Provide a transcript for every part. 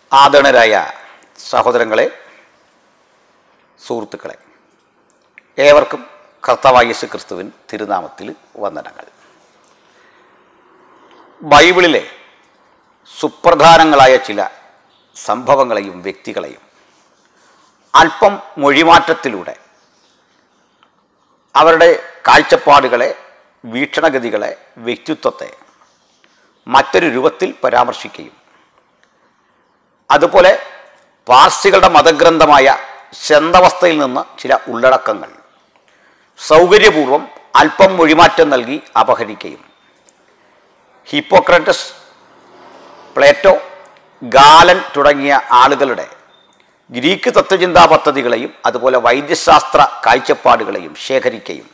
ആദരണരായ സഹോദരങ്ങളെ സുഹൃത്തുക്കളെ ഏവർക്കും കർത്താവായ യേശു ക്രിസ്തുവിൻ തിരുനാമത്തിൽ വന്ദനങ്ങൾ ബൈബിളിലെ സുപ്രധാനങ്ങളായ ചില സംഭവങ്ങളെയും വ്യക്തികളെയും അല്പം മൊഴിമാറ്റത്തിലൂടെ അവരുടെ കാഴ്ചപ്പാടുകളെ വീക്ഷണഗതികളെ വ്യക്തിത്വത്തെ മറ്റൊരു രൂപത്തിൽ പരാമർശിക്കുകയും അതുപോലെ പാർസികളുടെ മതഗ്രന്ഥമായ ശന്തവസ്ഥയിൽ നിന്ന് ചില ഉള്ളടക്കങ്ങൾ സൗകര്യപൂർവം അല്പം മൊഴിമാറ്റം നൽകി അപഹരിക്കുകയും ഹിപ്പോക്രറ്റസ് പ്ലേറ്റോ ഗാലൻ തുടങ്ങിയ ആളുകളുടെ ഗ്രീക്ക് തത്വചിന്താ പദ്ധതികളെയും അതുപോലെ വൈദ്യശാസ്ത്ര കാഴ്ചപ്പാടുകളെയും ശേഖരിക്കുകയും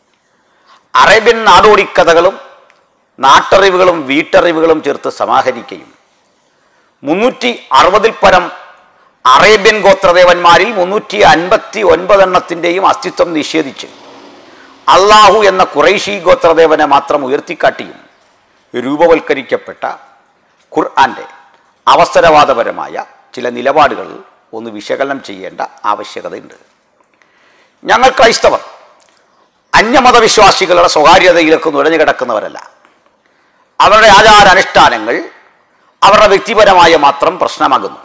അറേബ്യൻ നാടോടിക്കഥകളും നാട്ടറിവുകളും വീട്ടറിവുകളും ചേർത്ത് സമാഹരിക്കുകയും മുന്നൂറ്റി അറുപതിൽ പരം അറേബ്യൻ ഗോത്രദേവന്മാരിൽ മുന്നൂറ്റി അൻപത്തി ഒൻപതെണ്ണത്തിൻ്റെയും അസ്തിത്വം നിഷേധിച്ച് അള്ളാഹു എന്ന കുറൈശി ഗോത്രദേവനെ മാത്രം ഉയർത്തിക്കാട്ടിയും രൂപവൽക്കരിക്കപ്പെട്ട ഖുർആൻ്റെ അവസരവാദപരമായ ചില നിലപാടുകൾ ഒന്ന് വിശകലനം ചെയ്യേണ്ട ആവശ്യകതയുണ്ട് ഞങ്ങൾ ക്രൈസ്തവർ അന്യമതവിശ്വാസികളുടെ സ്വകാര്യതയിലേക്ക് നുഴഞ്ഞു കിടക്കുന്നവരല്ല അവരുടെ ആചാരാനുഷ്ഠാനങ്ങൾ അവരുടെ വ്യക്തിപരമായ മാത്രം പ്രശ്നമാകുന്നു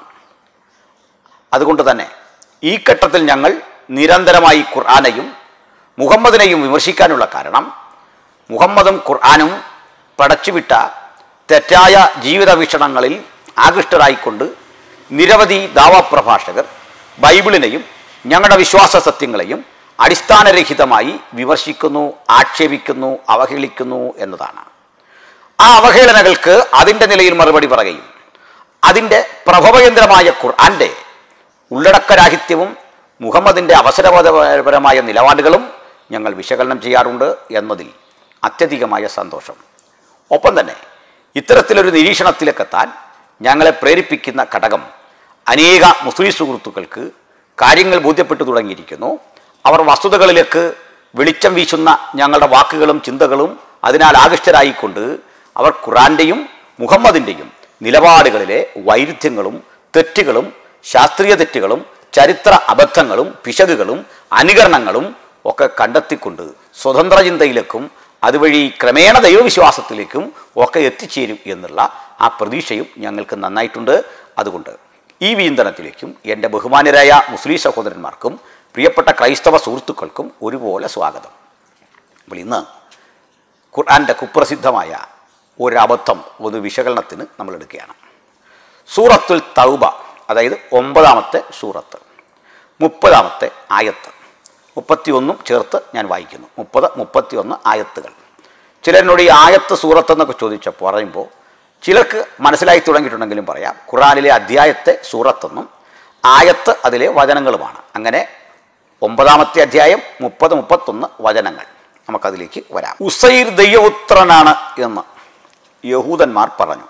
അതുകൊണ്ട് തന്നെ ഈ ഘട്ടത്തിൽ ഞങ്ങൾ നിരന്തരമായി ഖുർആാനെയും മുഹമ്മദിനെയും വിമർശിക്കാനുള്ള കാരണം മുഹമ്മദും ഖുർആാനും പടച്ചുവിട്ട തെറ്റായ ജീവിത വീക്ഷണങ്ങളിൽ ആകൃഷ്ടരായിക്കൊണ്ട് നിരവധി ദാവാപ്രഭാഷകർ ബൈബിളിനെയും ഞങ്ങളുടെ വിശ്വാസ സത്യങ്ങളെയും അടിസ്ഥാനരഹിതമായി വിമർശിക്കുന്നു ആക്ഷേപിക്കുന്നു അവഹേളിക്കുന്നു എന്നതാണ് ആ അവഹേളനകൾക്ക് അതിൻ്റെ നിലയിൽ മറുപടി പറയുകയും അതിൻ്റെ പ്രഭവകേന്ദ്രമായ ഖുർആന്റെ ഉള്ളടക്കരാഹിത്യവും മുഹമ്മദിൻ്റെ അവസരപരമായ നിലപാടുകളും ഞങ്ങൾ വിശകലനം ചെയ്യാറുണ്ട് എന്നതിൽ അത്യധികമായ സന്തോഷം ഒപ്പം തന്നെ ഇത്തരത്തിലൊരു നിരീക്ഷണത്തിലേക്കെത്താൻ ഞങ്ങളെ പ്രേരിപ്പിക്കുന്ന ഘടകം അനേക മുസ്ലിം സുഹൃത്തുക്കൾക്ക് കാര്യങ്ങൾ ബോധ്യപ്പെട്ടു തുടങ്ങിയിരിക്കുന്നു അവർ വസ്തുതകളിലേക്ക് വെളിച്ചം വീശുന്ന ഞങ്ങളുടെ വാക്കുകളും ചിന്തകളും അതിനാൽ ആകൃഷ്ടരായിക്കൊണ്ട് അവർ ഖുറാന്റെയും മുഹമ്മദിൻ്റെയും നിലപാടുകളിലെ വൈരുദ്ധ്യങ്ങളും തെറ്റുകളും ശാസ്ത്രീയ തെറ്റുകളും ചരിത്ര അബദ്ധങ്ങളും പിശകുകളും അനുകരണങ്ങളും ഒക്കെ കണ്ടെത്തിക്കൊണ്ട് സ്വതന്ത്ര ചിന്തയിലേക്കും അതുവഴി ക്രമേണ ദൈവവിശ്വാസത്തിലേക്കും ഒക്കെ എത്തിച്ചേരും എന്നുള്ള ആ പ്രതീക്ഷയും ഞങ്ങൾക്ക് നന്നായിട്ടുണ്ട് അതുകൊണ്ട് ഈ വീന്തനത്തിലേക്കും എൻ്റെ ബഹുമാനരായ മുസ്ലിം സഹോദരന്മാർക്കും പ്രിയപ്പെട്ട ക്രൈസ്തവ സുഹൃത്തുക്കൾക്കും ഒരുപോലെ സ്വാഗതം അപ്പോൾ ഇന്ന് ഖുർആൻ്റെ കുപ്രസിദ്ധമായ ഒരു അബദ്ധം ഒരു വിശകലനത്തിന് നമ്മൾ എടുക്കുകയാണ് സൂറത്തുൽ തൗബ അതായത് ഒമ്പതാമത്തെ സൂറത്ത് മുപ്പതാമത്തെ ആയത്ത് മുപ്പത്തിയൊന്നും ചേർത്ത് ഞാൻ വായിക്കുന്നു മുപ്പത് മുപ്പത്തിയൊന്ന് ആയത്തുകൾ ചിലരിനോട് ഈ ആയത്ത് സൂറത്ത് എന്നൊക്കെ ചോദിച്ചപ്പോൾ പറയുമ്പോൾ ചിലർക്ക് മനസ്സിലായി തുടങ്ങിയിട്ടുണ്ടെങ്കിലും പറയാം ഖുറാനിലെ അധ്യായത്തെ സൂറത്തെന്നും ആയത്ത് അതിലെ വചനങ്ങളുമാണ് അങ്ങനെ ഒമ്പതാമത്തെ അധ്യായം മുപ്പത് മുപ്പത്തൊന്ന് വചനങ്ങൾ നമുക്കതിലേക്ക് വരാം ഉസൈർ ദൈവപുത്രനാണ് എന്ന് യഹൂദന്മാർ പറഞ്ഞു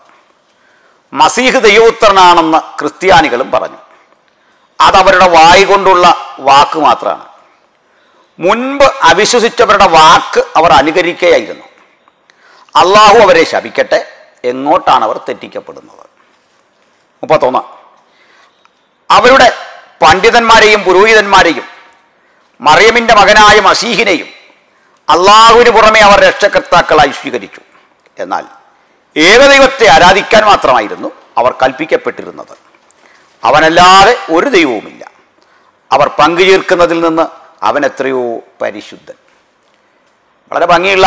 മസീഹ് ദൈവപുത്രനാണെന്ന് ക്രിസ്ത്യാനികളും പറഞ്ഞു അതവരുടെ വായി കൊണ്ടുള്ള വാക്ക് മാത്രമാണ് മുൻപ് അവിശ്വസിച്ചവരുടെ വാക്ക് അവർ അനുകരിക്കുകയായിരുന്നു അള്ളാഹു അവരെ ശപിക്കട്ടെ എങ്ങോട്ടാണ് അവർ തെറ്റിക്കപ്പെടുന്നത് മുപ്പത്തൊന്ന് അവരുടെ പണ്ഡിതന്മാരെയും പുരോഹിതന്മാരെയും മറിയമിൻ്റെ മകനായ മസീഹിനെയും അള്ളാഹുവിന് പുറമെ അവർ രക്ഷകർത്താക്കളായി സ്വീകരിച്ചു എന്നാൽ ഏകദൈവത്തെ ആരാധിക്കാൻ മാത്രമായിരുന്നു അവർ കൽപ്പിക്കപ്പെട്ടിരുന്നത് അവനല്ലാതെ ഒരു ദൈവവുമില്ല അവർ പങ്കുചേർക്കുന്നതിൽ നിന്ന് അവൻ എത്രയോ പരിശുദ്ധൻ വളരെ ഭംഗിയുള്ള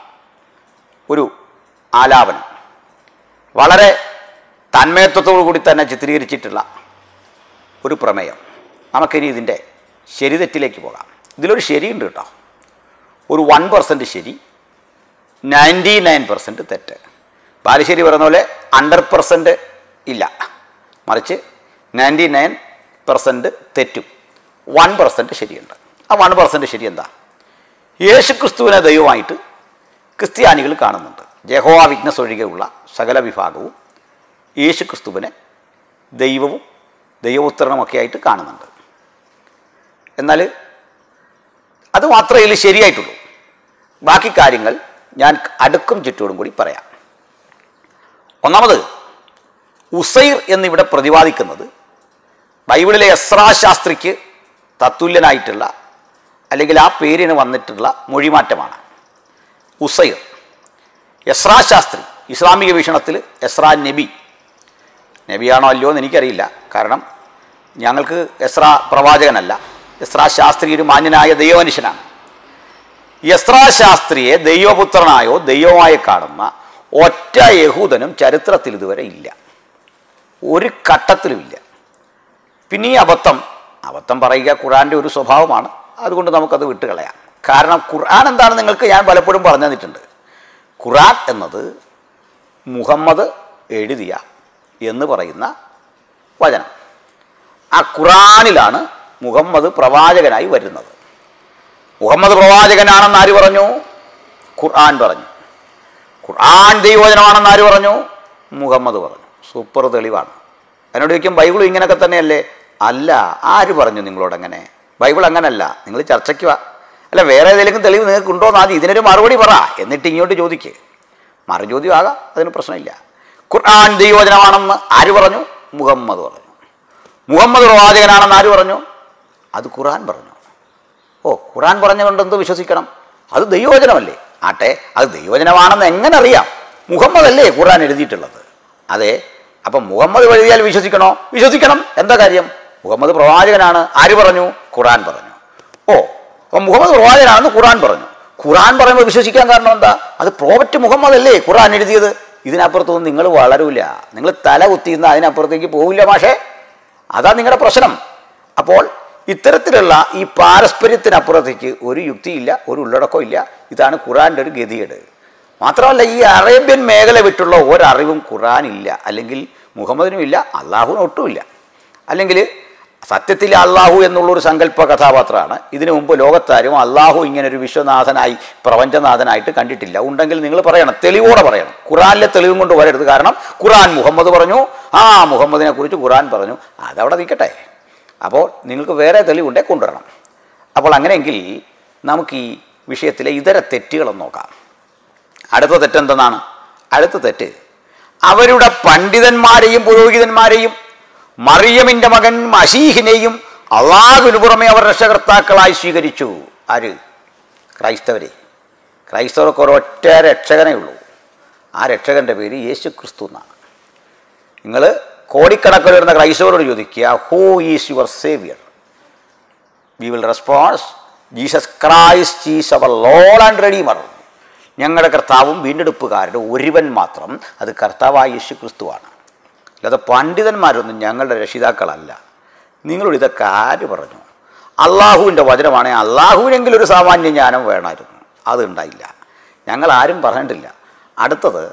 ഒരു ആലാപനം വളരെ തന്മയത്വത്തോടു കൂടി തന്നെ ചിത്രീകരിച്ചിട്ടുള്ള ഒരു പ്രമേയം നമുക്കിനി ഇതിൻ്റെ ശരി തെറ്റിലേക്ക് പോകാം ഇതിലൊരു ശരിയുണ്ട് കേട്ടോ ഒരു വൺ പെർസെൻറ്റ് ശരി നയൻറ്റി നയൻ പെർസെൻറ്റ് തെറ്റ് ബാലുശ്ശേരി പറയുന്ന പോലെ ഹൺഡ്രഡ് പെർസെൻറ്റ് ഇല്ല മറിച്ച് നയൻറ്റി നയൻ പെർസെൻറ്റ് തെറ്റും വൺ പെർസെൻറ്റ് ശരിയുണ്ട് ആ വൺ പെർസെൻറ്റ് ശരി എന്താ യേശു ക്രിസ്തുവിനെ ദൈവമായിട്ട് ക്രിസ്ത്യാനികൾ കാണുന്നുണ്ട് ജഹോവ വിഘ്നസ് ഒഴികെയുള്ള സകല വിഭാഗവും യേശു ക്രിസ്തുവിനെ ദൈവവും ദൈവപുത്രനുമൊക്കെ ആയിട്ട് കാണുന്നുണ്ട് എന്നാൽ അത് മാത്രമേ ഇതിൽ ശരിയായിട്ടുള്ളൂ ബാക്കി കാര്യങ്ങൾ ഞാൻ അടുക്കും ചുറ്റോടും കൂടി പറയാം ഒന്നാമത് ഉസൈർ എന്നിവിടെ പ്രതിപാദിക്കുന്നത് ബൈബിളിലെ എസ്രാ ശാസ്ത്രിക്ക് തത്തുല്യനായിട്ടുള്ള അല്ലെങ്കിൽ ആ പേരിന് വന്നിട്ടുള്ള മൊഴിമാറ്റമാണ് ഉസൈർ എസ്രാ ശാസ്ത്രി ഇസ്ലാമിക വീക്ഷണത്തിൽ എസ്രാ നബി നബിയാണോ അല്ലയോ എന്ന് എനിക്കറിയില്ല കാരണം ഞങ്ങൾക്ക് എസ്രാ പ്രവാചകനല്ല എസ്രാ ശാസ്ത്രി ഒരു മാന്യനായ ദൈവമനുഷ്യനാണ് എസ്രാ ശാസ്ത്രിയെ ദൈവപുത്രനായോ ദൈവമായി കാണുന്ന ഒറ്റ യഹൂദനും ചരിത്രത്തിൽ ഇതുവരെ ഇല്ല ഒരു ഘട്ടത്തിലുമില്ല പിന്നെ ഈ അബദ്ധം അബദ്ധം പറയുക ഖുറാൻ്റെ ഒരു സ്വഭാവമാണ് അതുകൊണ്ട് നമുക്കത് വിട്ടുകളയാം കാരണം ഖുർആൻ എന്താണ് നിങ്ങൾക്ക് ഞാൻ പലപ്പോഴും പറഞ്ഞു തന്നിട്ടുണ്ട് ഖുറാൻ എന്നത് മുഹമ്മദ് എഴുതിയ എന്ന് പറയുന്ന വചനം ആ ഖുറാനിലാണ് മുഹമ്മദ് പ്രവാചകനായി വരുന്നത് മുഹമ്മദ് പ്രവാചകനാണെന്ന് ആര് പറഞ്ഞു ഖുർആൻ പറഞ്ഞു ഖുർആൻ ദൈവവചനമാണെന്ന് ആര് പറഞ്ഞു മുഹമ്മദ് പറഞ്ഞു സൂപ്പർ തെളിവാണ് എന്നോട് ചോദിക്കും ബൈബിൾ ഇങ്ങനെയൊക്കെ തന്നെയല്ലേ അല്ല ആര് പറഞ്ഞു നിങ്ങളോട് അങ്ങനെ ബൈബിൾ അങ്ങനല്ല നിങ്ങൾ ചർച്ചയ്ക്ക് വാ അല്ല വേറെ ഏതെങ്കിലും തെളിവ് നിങ്ങൾക്ക് ഉണ്ടോ എന്ന് ആദ്യം ഇതിനൊരു മറുപടി പറ എന്നിട്ട് ഇങ്ങോട്ട് ചോദിക്ക് മറുചോദ്യം ആകാം അതിന് പ്രശ്നമില്ല ഖുർആൻ ദൈവവചനമാണെന്ന് ആര് പറഞ്ഞു മുഹമ്മദ് പറഞ്ഞു മുഹമ്മദ് പ്രവാചകനാണെന്ന് ആര് പറഞ്ഞു അത് ഖുർആൻ പറഞ്ഞു ഓ ഖുർആൻ പറഞ്ഞുകൊണ്ട് എന്ത് വിശ്വസിക്കണം അത് ദൈവവചനമല്ലേ ആട്ടെ അത് ദൈവവചനമാണെന്ന് എങ്ങനെ അറിയാം മുഹമ്മദ് അല്ലേ ഖുർആൻ എഴുതിയിട്ടുള്ളത് അതെ അപ്പം മുഹമ്മദ് എഴുതിയാൽ വിശ്വസിക്കണോ വിശ്വസിക്കണം എന്താ കാര്യം മുഹമ്മദ് പ്രവാചകനാണ് ആര് പറഞ്ഞു ഖുർആൻ പറഞ്ഞു ഓ അപ്പം മുഹമ്മദ് പ്രവാചകനാണെന്ന് ഖുർആൻ പറഞ്ഞു ഖുർആൻ പറയുമ്പോൾ വിശ്വസിക്കാൻ കാരണം എന്താ അത് പ്രോഫറ്റ് മുഹമ്മദ് അല്ലേ ഖുർആൻ എഴുതിയത് ഇതിനപ്പുറത്തൊന്നും നിങ്ങൾ വളരൂല നിങ്ങൾ തല കുത്തിയിരുന്ന അതിനപ്പുറത്തേക്ക് പോവില്ല മാഷേ അതാ നിങ്ങളുടെ പ്രശ്നം അപ്പോൾ ഇത്തരത്തിലുള്ള ഈ പാരസ്പര്യത്തിനപ്പുറത്തേക്ക് ഒരു യുക്തിയില്ല ഒരു ഉള്ളടക്കവും ഇല്ല ഇതാണ് ഖുറാൻ്റെ ഒരു ഗതികേട് മാത്രമല്ല ഈ അറേബ്യൻ മേഖല വിട്ടുള്ള ഒരറിവും ഖുറാനില്ല അല്ലെങ്കിൽ മുഹമ്മദിനും ഇല്ല അള്ളാഹുവിനും ഒട്ടുമില്ല അല്ലെങ്കിൽ സത്യത്തിൽ അള്ളാഹു എന്നുള്ളൊരു സങ്കല്പ കഥാപാത്രമാണ് ഇതിനു മുമ്പ് ലോകത്താരും അള്ളാഹു ഇങ്ങനൊരു വിശ്വനാഥനായി പ്രപഞ്ചനാഥനായിട്ട് കണ്ടിട്ടില്ല ഉണ്ടെങ്കിൽ നിങ്ങൾ പറയണം തെളിവോടെ പറയണം ഖുറാനിലെ തെളിവും കൊണ്ട് വരരുത് കാരണം ഖുറാൻ മുഹമ്മദ് പറഞ്ഞു ആ മുഹമ്മദിനെ കുറിച്ച് ഖുറാൻ പറഞ്ഞു അതവിടെ നിൽക്കട്ടെ അപ്പോൾ നിങ്ങൾക്ക് വേറെ തെളിവുണ്ടേ കൊണ്ടുവരണം അപ്പോൾ അങ്ങനെയെങ്കിൽ നമുക്ക് ഈ വിഷയത്തിലെ ഇതര തെറ്റുകളൊന്ന് നോക്കാം അടുത്ത തെറ്റെന്തെന്നാണ് അടുത്ത തെറ്റ് അവരുടെ പണ്ഡിതന്മാരെയും പുരോഹിതന്മാരെയും മറിയമിൻ്റെ മകൻ മഷീഹിനെയും അള്ളാഹുവിന് പുറമെ അവർ രക്ഷകർത്താക്കളായി സ്വീകരിച്ചു ആര് ക്രൈസ്തവരെ ക്രൈസ്തവർക്ക് ഒരൊറ്റ രക്ഷകനേ ഉള്ളൂ ആ രക്ഷകൻ്റെ പേര് യേശു ക്രിസ്തു എന്നാണ് നിങ്ങൾ കോടിക്കണക്കിൽ വരുന്ന ക്രൈസ്തവരോട് ചോദിക്കുക who is your saviour we will response Jesus Christ is our lord and redeemer ഞങ്ങളുടെ കർത്താവും വീണ്ടെടുപ്പുകാരുടെ ഒരുവൻ മാത്രം അത് കർത്താവായ യേശു ക്രിസ്തുവാണ് അല്ലാതെ പണ്ഡിതന്മാരൊന്നും ഞങ്ങളുടെ രക്ഷിതാക്കളല്ല നിങ്ങളോട് ഇതൊക്കെ ആര് പറഞ്ഞു അള്ളാഹുവിൻ്റെ വചനമാണെങ്കിൽ അള്ളാഹുവിനെങ്കിലും ഒരു സാമാന്യ ജ്ഞാനം വേണമായിരുന്നു അതുണ്ടായില്ല ഞങ്ങൾ ആരും പറഞ്ഞിട്ടില്ല അടുത്തത്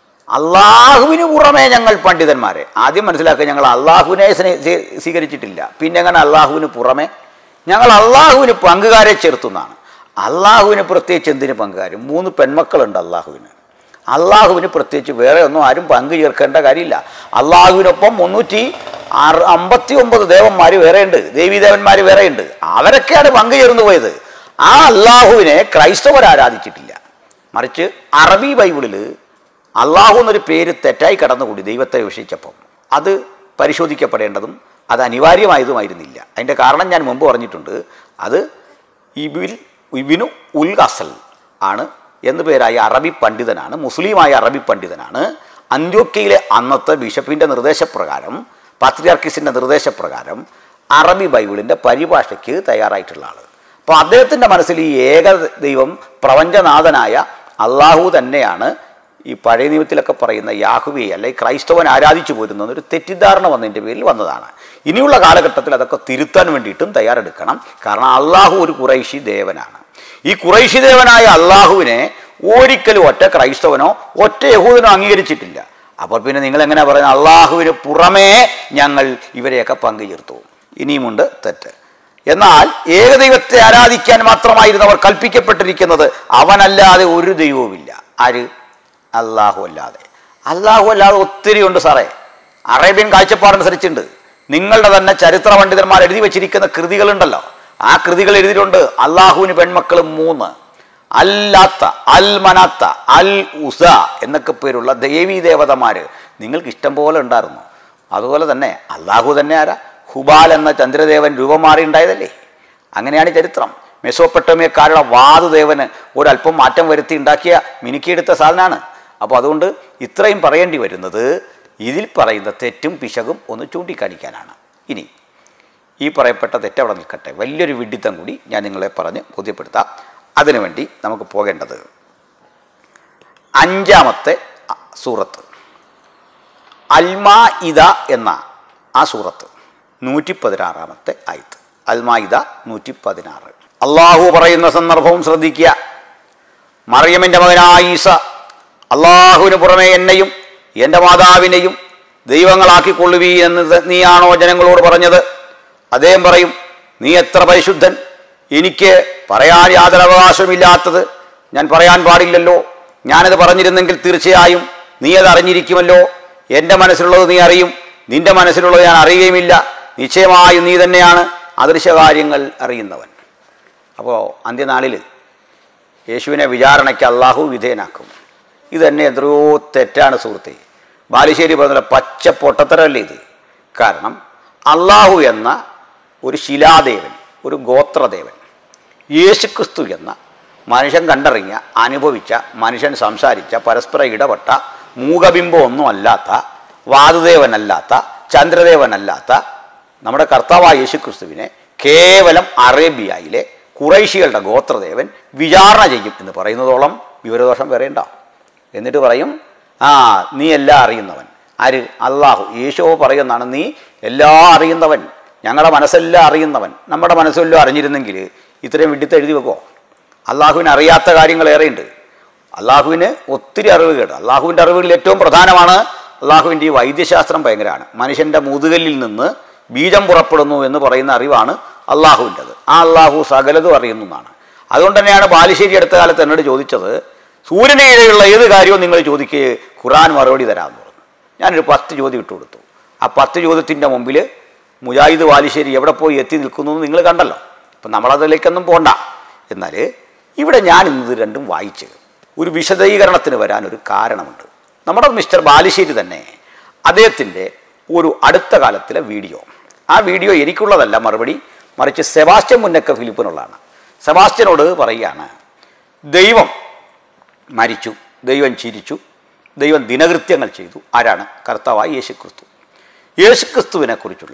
അള്ളാഹുവിന് പുറമേ ഞങ്ങൾ പണ്ഡിതന്മാരെ ആദ്യം മനസ്സിലാക്കുക ഞങ്ങൾ അള്ളാഹുവിനെ സ്നേ- സ്വീ- സ്വീകരിച്ചിട്ടില്ല പിന്നെ അങ്ങനെ അള്ളാഹുവിന് പുറമെ ഞങ്ങൾ അള്ളാഹുവിന് പങ്കുകാരെ ചേർത്തുന്നാണ് അള്ളാഹുവിന് പ്രത്യേകിച്ച് എന്തിന് പങ്കുകാരും മൂന്ന് പെൺമക്കളുണ്ട് അള്ളാഹുവിന് അള്ളാഹുവിന് പ്രത്യേകിച്ച് വേറെ ഒന്നും ആരും പങ്കു ചേർക്കേണ്ട കാര്യമില്ല അള്ളാഹുവിനൊപ്പം മുന്നൂറ്റി ആറ് അമ്പത്തി ഒമ്പത് ദേവന്മാർ വേറെയുണ്ട് ദേവീദേവന്മാർ വേറെയുണ്ട് അവരൊക്കെയാണ് പങ്കു ചേർന്ന് പോയത് ആ അള്ളാഹുവിനെ ക്രൈസ്തവർ ആരാധിച്ചിട്ടില്ല മറിച്ച് അറബി ബൈബിളിൽ അള്ളാഹു എന്നൊരു പേര് തെറ്റായി കടന്നുകൂടി ദൈവത്തെ വിഷയിച്ചപ്പം അത് പരിശോധിക്കപ്പെടേണ്ടതും അത് അനിവാര്യമായതുമായിരുന്നില്ല അതിൻ്റെ കാരണം ഞാൻ മുമ്പ് പറഞ്ഞിട്ടുണ്ട് അത് ഇബിൽ ഇബിനു ഉൽ അസൽ ആണ് എന്നു പേരായ അറബി പണ്ഡിതനാണ് മുസ്ലിമായ അറബി പണ്ഡിതനാണ് അന്ത്യോക്കയിലെ അന്നത്തെ ബിഷപ്പിൻ്റെ നിർദ്ദേശപ്രകാരം പാത്രിയാർക്കിസിൻ്റെ നിർദ്ദേശപ്രകാരം അറബി ബൈബിളിൻ്റെ പരിഭാഷയ്ക്ക് തയ്യാറായിട്ടുള്ള ആൾ അപ്പോൾ അദ്ദേഹത്തിൻ്റെ മനസ്സിൽ ഈ ഏക ദൈവം പ്രപഞ്ചനാഥനായ അള്ളാഹു തന്നെയാണ് ഈ പഴയ നിയമത്തിലൊക്കെ പറയുന്ന യാഹുവെ അല്ലെങ്കിൽ ക്രൈസ്തവൻ ആരാധിച്ചു പോരുന്ന ഒരു തെറ്റിദ്ധാരണ വന്നതിൻ്റെ പേരിൽ വന്നതാണ് ഇനിയുള്ള കാലഘട്ടത്തിൽ അതൊക്കെ തിരുത്താൻ വേണ്ടിയിട്ടും തയ്യാറെടുക്കണം കാരണം അള്ളാഹു ഒരു കുറൈശി ദേവനാണ് ഈ കുറൈശി ദേവനായ അള്ളാഹുവിനെ ഒരിക്കലും ഒറ്റ ക്രൈസ്തവനോ ഒറ്റ യഹൂദനോ അംഗീകരിച്ചിട്ടില്ല അപ്പോൾ പിന്നെ നിങ്ങൾ എങ്ങനെ പറയുന്നത് അള്ളാഹുവിന് പുറമേ ഞങ്ങൾ ഇവരെയൊക്കെ പങ്കുചേർത്തു ഇനിയുമുണ്ട് തെറ്റ് എന്നാൽ ഏകദൈവത്തെ ആരാധിക്കാൻ മാത്രമായിരുന്നു അവർ കൽപ്പിക്കപ്പെട്ടിരിക്കുന്നത് അവനല്ലാതെ ഒരു ദൈവവുമില്ല ആര് അള്ളാഹു അല്ലാതെ അള്ളാഹു അല്ലാതെ ഒത്തിരി ഉണ്ട് സാറേ അറേബ്യൻ കാഴ്ചപ്പാടനുസരിച്ചുണ്ട് നിങ്ങളുടെ തന്നെ ചരിത്ര പണ്ഡിതന്മാർ എഴുതി വെച്ചിരിക്കുന്ന കൃതികളുണ്ടല്ലോ ആ കൃതികൾ എഴുതിയിട്ടുണ്ട് അള്ളാഹുവിന് പെൺമക്കൾ മൂന്ന് അല്ലാത്ത അൽ മനാത്ത അൽ ഉസ എന്നൊക്കെ പേരുള്ള ദേവീ ദേവതമാര് നിങ്ങൾക്ക് ഇഷ്ടം പോലെ ഉണ്ടായിരുന്നു അതുപോലെ തന്നെ അള്ളാഹു തന്നെ ആരാ ഹുബാൽ എന്ന ചന്ദ്രദേവൻ രൂപം മാറി ഉണ്ടായതല്ലേ അങ്ങനെയാണ് ചരിത്രം മെസോപ്പെട്ടമിയക്കാരുടെ വാതുദേവന് ഒരല്പം മാറ്റം വരുത്തി ഉണ്ടാക്കിയ മിനുക്കിയെടുത്ത സാധനമാണ് അപ്പോൾ അതുകൊണ്ട് ഇത്രയും പറയേണ്ടി വരുന്നത് ഇതിൽ പറയുന്ന തെറ്റും പിശകും ഒന്ന് ചൂണ്ടിക്കാണിക്കാനാണ് ഇനി ഈ പറയപ്പെട്ട തെറ്റവിടെ നിൽക്കട്ടെ വലിയൊരു വിഡിത്തം കൂടി ഞാൻ നിങ്ങളെ പറഞ്ഞ് ബോധ്യപ്പെടുത്താം അതിനുവേണ്ടി നമുക്ക് പോകേണ്ടത് അഞ്ചാമത്തെ സൂറത്ത് അൽമാ ഇത എന്ന ആ സൂറത്ത് നൂറ്റി പതിനാറാമത്തെ ആയത്ത് അൽമായിദ നൂറ്റി പതിനാറ് അള്ളാഹു പറയുന്ന സന്ദർഭവും ശ്രദ്ധിക്കുക മറിയമിൻ്റെ മകനായ ഈസ അള്ളാഹുവിന് പുറമെ എന്നെയും എൻ്റെ മാതാവിനെയും ദൈവങ്ങളാക്കിക്കൊള്ളുവീ എന്ന് നീയാണോ ജനങ്ങളോട് പറഞ്ഞത് അദ്ദേഹം പറയും നീ എത്ര പരിശുദ്ധൻ എനിക്ക് പറയാൻ യാതൊരു അവകാശമില്ലാത്തത് ഞാൻ പറയാൻ പാടില്ലല്ലോ ഞാനത് പറഞ്ഞിരുന്നെങ്കിൽ തീർച്ചയായും നീ അത് അറിഞ്ഞിരിക്കുമല്ലോ എൻ്റെ മനസ്സിലുള്ളത് നീ അറിയും നിന്റെ മനസ്സിലുള്ളത് ഞാൻ അറിയുകയുമില്ല നിശ്ചയമായും നീ തന്നെയാണ് അദൃശ്യകാര്യങ്ങൾ അറിയുന്നവൻ അപ്പോൾ അന്ത്യനാളിൽ യേശുവിനെ വിചാരണയ്ക്ക് അള്ളാഹു വിധേയനാക്കും ഇത് തന്നെ എത്രയോ തെറ്റാണ് സുഹൃത്തെ ബാലുശ്ശേരി പറഞ്ഞ പച്ച പൊട്ടത്തരല്ലേ ഇത് കാരണം അള്ളാഹു എന്ന ഒരു ശിലാദേവൻ ഒരു ഗോത്രദേവൻ യേശുക്രിസ്തു എന്ന മനുഷ്യൻ കണ്ടറിഞ്ഞ അനുഭവിച്ച മനുഷ്യൻ സംസാരിച്ച പരസ്പര ഇടപെട്ട മൂകബിംബം ഒന്നും അല്ലാത്ത വാതുദേവനല്ലാത്ത ചന്ദ്രദേവനല്ലാത്ത നമ്മുടെ കർത്താവായ യേശുക്രിസ്തുവിനെ കേവലം അറേബ്യയിലെ കുറൈശികളുടെ ഗോത്രദേവൻ വിചാരണ ചെയ്യും എന്ന് പറയുന്നതോളം വിവരദോഷം വേറെ ഉണ്ടാവും എന്നിട്ട് പറയും ആ നീ എല്ലാം അറിയുന്നവൻ ആര് അള്ളാഹു യേശോ പറയുന്നതാണ് നീ എല്ലാം അറിയുന്നവൻ ഞങ്ങളുടെ മനസ്സെല്ലാം അറിയുന്നവൻ നമ്മുടെ മനസ്സെല്ലാം അറിഞ്ഞിരുന്നെങ്കിൽ ഇത്രയും വിഡിത്ത് എഴുതി വെക്കോ അള്ളാഹുവിന് അറിയാത്ത കാര്യങ്ങൾ ഏറെയുണ്ട് അള്ളാഹുവിന് ഒത്തിരി അറിവ് കേട്ട് അള്ളാഹുവിൻ്റെ അറിവുകളിൽ ഏറ്റവും പ്രധാനമാണ് അള്ളാഹുവിൻ്റെ ഈ വൈദ്യശാസ്ത്രം ഭയങ്കരമാണ് മനുഷ്യൻ്റെ മുതുകല്ലിൽ നിന്ന് ബീജം പുറപ്പെടുന്നു എന്ന് പറയുന്ന അറിവാണ് അള്ളാഹുവിൻ്റെത് ആ അള്ളാഹു സകലതും അറിയുന്നു എന്നാണ് അതുകൊണ്ട് തന്നെയാണ് ബാലുശ്ശേരി അടുത്ത കാലത്ത് എന്നോട് ചോദിച്ചത് സൂര്യന് കീഴെയുള്ള ഏത് കാര്യവും നിങ്ങൾ ചോദിക്കുക ഖുറാൻ മറുപടി തരാമെന്ന് പറഞ്ഞു ഞാനൊരു പത്ത് ചോദ്യം ഇട്ട് കൊടുത്തു ആ പത്ത് ചോദ്യത്തിൻ്റെ മുമ്പിൽ മുജാഹിദ് ബാലുശ്ശേരി എവിടെ പോയി എത്തി നിൽക്കുന്നു എന്ന് നിങ്ങൾ കണ്ടല്ലോ അപ്പം നമ്മളതിലേക്കൊന്നും പോണ്ട എന്നാൽ ഇവിടെ ഞാൻ ഇന്നത് രണ്ടും വായിച്ച് ഒരു വിശദീകരണത്തിന് വരാൻ ഒരു കാരണമുണ്ട് നമ്മുടെ മിസ്റ്റർ ബാലുശ്ശേരി തന്നെ അദ്ദേഹത്തിൻ്റെ ഒരു അടുത്ത കാലത്തിലെ വീഡിയോ ആ വീഡിയോ എനിക്കുള്ളതല്ല മറുപടി മറിച്ച് സെബാസ്റ്റ്യൻ മുന്നക്ക ഫിലിപ്പിനുള്ളതാണ് സെബാസ്റ്റ്യനോട് പറയുകയാണ് ദൈവം മരിച്ചു ദൈവം ചിരിച്ചു ദൈവം ദിനകൃത്യങ്ങൾ ചെയ്തു ആരാണ് കർത്താവായ യേശുക്രിസ്തു യേശുക്രിസ്തുവിനെ കുറിച്ചുള്ള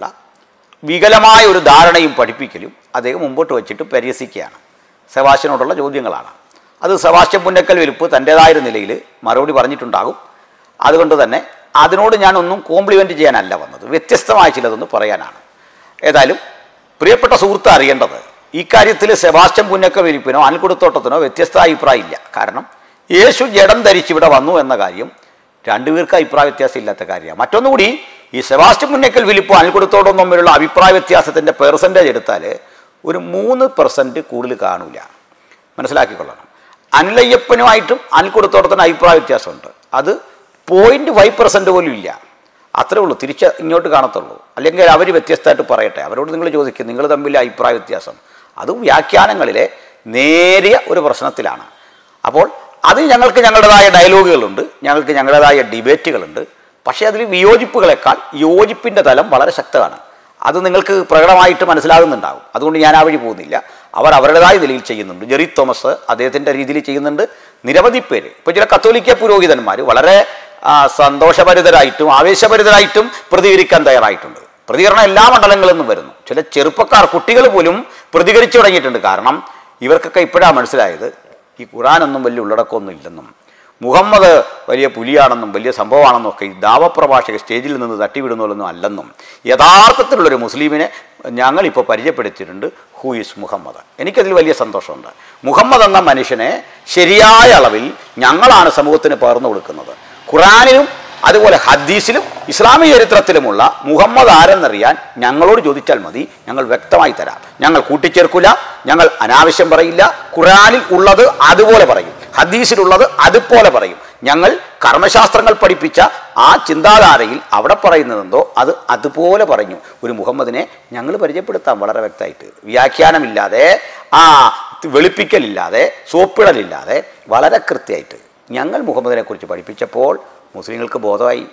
വികലമായ ഒരു ധാരണയും പഠിപ്പിക്കലും അദ്ദേഹം മുമ്പോട്ട് വച്ചിട്ട് പരിഹസിക്കുകയാണ് സെബാസ്റ്റ്യനോടുള്ള ചോദ്യങ്ങളാണ് അത് സെബാസ്റ്റ്യൻ പുന്നക്കൽ വിരുപ്പ് തൻ്റേതായ ഒരു നിലയിൽ മറുപടി പറഞ്ഞിട്ടുണ്ടാകും അതുകൊണ്ട് തന്നെ അതിനോട് ഞാനൊന്നും കോംപ്ലിമെൻ്റ് ചെയ്യാനല്ല വന്നത് വ്യത്യസ്തമായ ചിലതൊന്ന് പറയാനാണ് ഏതായാലും പ്രിയപ്പെട്ട സുഹൃത്ത് അറിയേണ്ടത് ഇക്കാര്യത്തിൽ സെബാസ്റ്റ്യൻ പുന്നക്ക വിരിപ്പിനോ അൽക്കുടത്തോട്ടത്തിനോ വ്യത്യസ്ത അഭിപ്രായം ഇല്ല കാരണം യേശു ജഡം ധരിച്ച് ഇവിടെ വന്നു എന്ന കാര്യം രണ്ടുപേർക്ക് അഭിപ്രായ വ്യത്യാസം ഇല്ലാത്ത കാര്യമാണ് മറ്റൊന്നുകൂടി ഈ സെബാസ്റ്റ്യൻ മുന്നേക്കൽ വിലിപ്പോ അൽക്കുടത്തോടും തമ്മിലുള്ള അഭിപ്രായ വ്യത്യാസത്തിൻ്റെ പെർസെൻറ്റേജ് എടുത്താൽ ഒരു മൂന്ന് പെർസെൻറ്റ് കൂടുതൽ കാണൂല മനസ്സിലാക്കിക്കൊള്ളണം അനിലയ്യപ്പനുമായിട്ടും അനിൽക്കുടത്തോടത്തിന് അഭിപ്രായ വ്യത്യാസമുണ്ട് അത് പോയിൻറ്റ് ഫൈവ് പെർസെൻറ്റ് പോലും ഇല്ല അത്രേ ഉള്ളൂ തിരിച്ച് ഇങ്ങോട്ട് കാണത്തുള്ളൂ അല്ലെങ്കിൽ അവർ വ്യത്യസ്തമായിട്ട് പറയട്ടെ അവരോട് നിങ്ങൾ ചോദിക്കും നിങ്ങൾ തമ്മിൽ അഭിപ്രായ വ്യത്യാസം അത് വ്യാഖ്യാനങ്ങളിലെ നേരിയ ഒരു പ്രശ്നത്തിലാണ് അപ്പോൾ അത് ഞങ്ങൾക്ക് ഞങ്ങളുടേതായ ഡയലോഗുകളുണ്ട് ഞങ്ങൾക്ക് ഞങ്ങളുടേതായ ഡിബേറ്റുകളുണ്ട് പക്ഷേ അതിൽ വിയോജിപ്പുകളെക്കാൾ യോജിപ്പിൻ്റെ തലം വളരെ ശക്തമാണ് അത് നിങ്ങൾക്ക് പ്രകടമായിട്ട് മനസ്സിലാകുന്നുണ്ടാകും അതുകൊണ്ട് ഞാൻ ആ വഴി പോകുന്നില്ല അവർ അവരുടേതായ നിലയിൽ ചെയ്യുന്നുണ്ട് ജെറി തോമസ് അദ്ദേഹത്തിൻ്റെ രീതിയിൽ ചെയ്യുന്നുണ്ട് നിരവധി പേര് ഇപ്പോൾ ചില കത്തോലിക്ക പുരോഹിതന്മാർ വളരെ ആ, സന്തോഷഭരിതരായിട്ടും ആവേശഭരിതരായിട്ടും പ്രതികരിക്കാൻ തയ്യാറായിട്ടുണ്ട് പ്രതികരണം എല്ലാ മണ്ഡലങ്ങളിൽ നിന്നും വരുന്നു ചില ചെറുപ്പക്കാർ കുട്ടികൾ പോലും പ്രതികരിച്ചു തുടങ്ങിയിട്ടുണ്ട് കാരണം ഇവർക്കൊക്കെ ഇപ്പോഴാണ് മനസ്സിലായത് ഈ ഖുറാനൊന്നും വലിയ ഉള്ളടക്കമൊന്നും ഇല്ലെന്നും മുഹമ്മദ് വലിയ പുലിയാണെന്നും വലിയ സംഭവമാണെന്നും ഒക്കെ ഈ ദാവപ്രഭാഷക സ്റ്റേജിൽ നിന്ന് തട്ടിവിടുന്നതൊന്നും അല്ലെന്നും യഥാർത്ഥത്തിലുള്ളൊരു മുസ്ലിമിനെ ഞങ്ങളിപ്പോൾ പരിചയപ്പെടുത്തിയിട്ടുണ്ട് ഹൂ ഈസ് മുഹമ്മദ് എനിക്കതിൽ വലിയ സന്തോഷമുണ്ട് മുഹമ്മദ് എന്ന മനുഷ്യനെ ശരിയായ അളവിൽ ഞങ്ങളാണ് സമൂഹത്തിന് പകർന്നു കൊടുക്കുന്നത് ഖുറാനിലും അതുപോലെ ഹദീസിലും ഇസ്ലാമിക ചരിത്രത്തിലുമുള്ള മുഹമ്മദ് ആരെന്നറിയാൻ ഞങ്ങളോട് ചോദിച്ചാൽ മതി ഞങ്ങൾ വ്യക്തമായി തരാം ഞങ്ങൾ കൂട്ടിച്ചേർക്കില്ല ഞങ്ങൾ അനാവശ്യം പറയില്ല ഖുറാനിൽ ഉള്ളത് അതുപോലെ പറയും ഹദീസിലുള്ളത് അതുപോലെ പറയും ഞങ്ങൾ കർമ്മശാസ്ത്രങ്ങൾ പഠിപ്പിച്ച ആ ചിന്താധാരയിൽ അവിടെ പറയുന്നതെന്തോ അത് അതുപോലെ പറഞ്ഞു ഒരു മുഹമ്മദിനെ ഞങ്ങൾ പരിചയപ്പെടുത്താം വളരെ വ്യക്തമായിട്ട് വ്യാഖ്യാനമില്ലാതെ ആ വെളുപ്പിക്കലില്ലാതെ സോപ്പിടലില്ലാതെ വളരെ കൃത്യമായിട്ട് ഞങ്ങൾ മുഹമ്മദിനെ കുറിച്ച് പഠിപ്പിച്ചപ്പോൾ മുസ്ലിങ്ങൾക്ക് ബോധമായി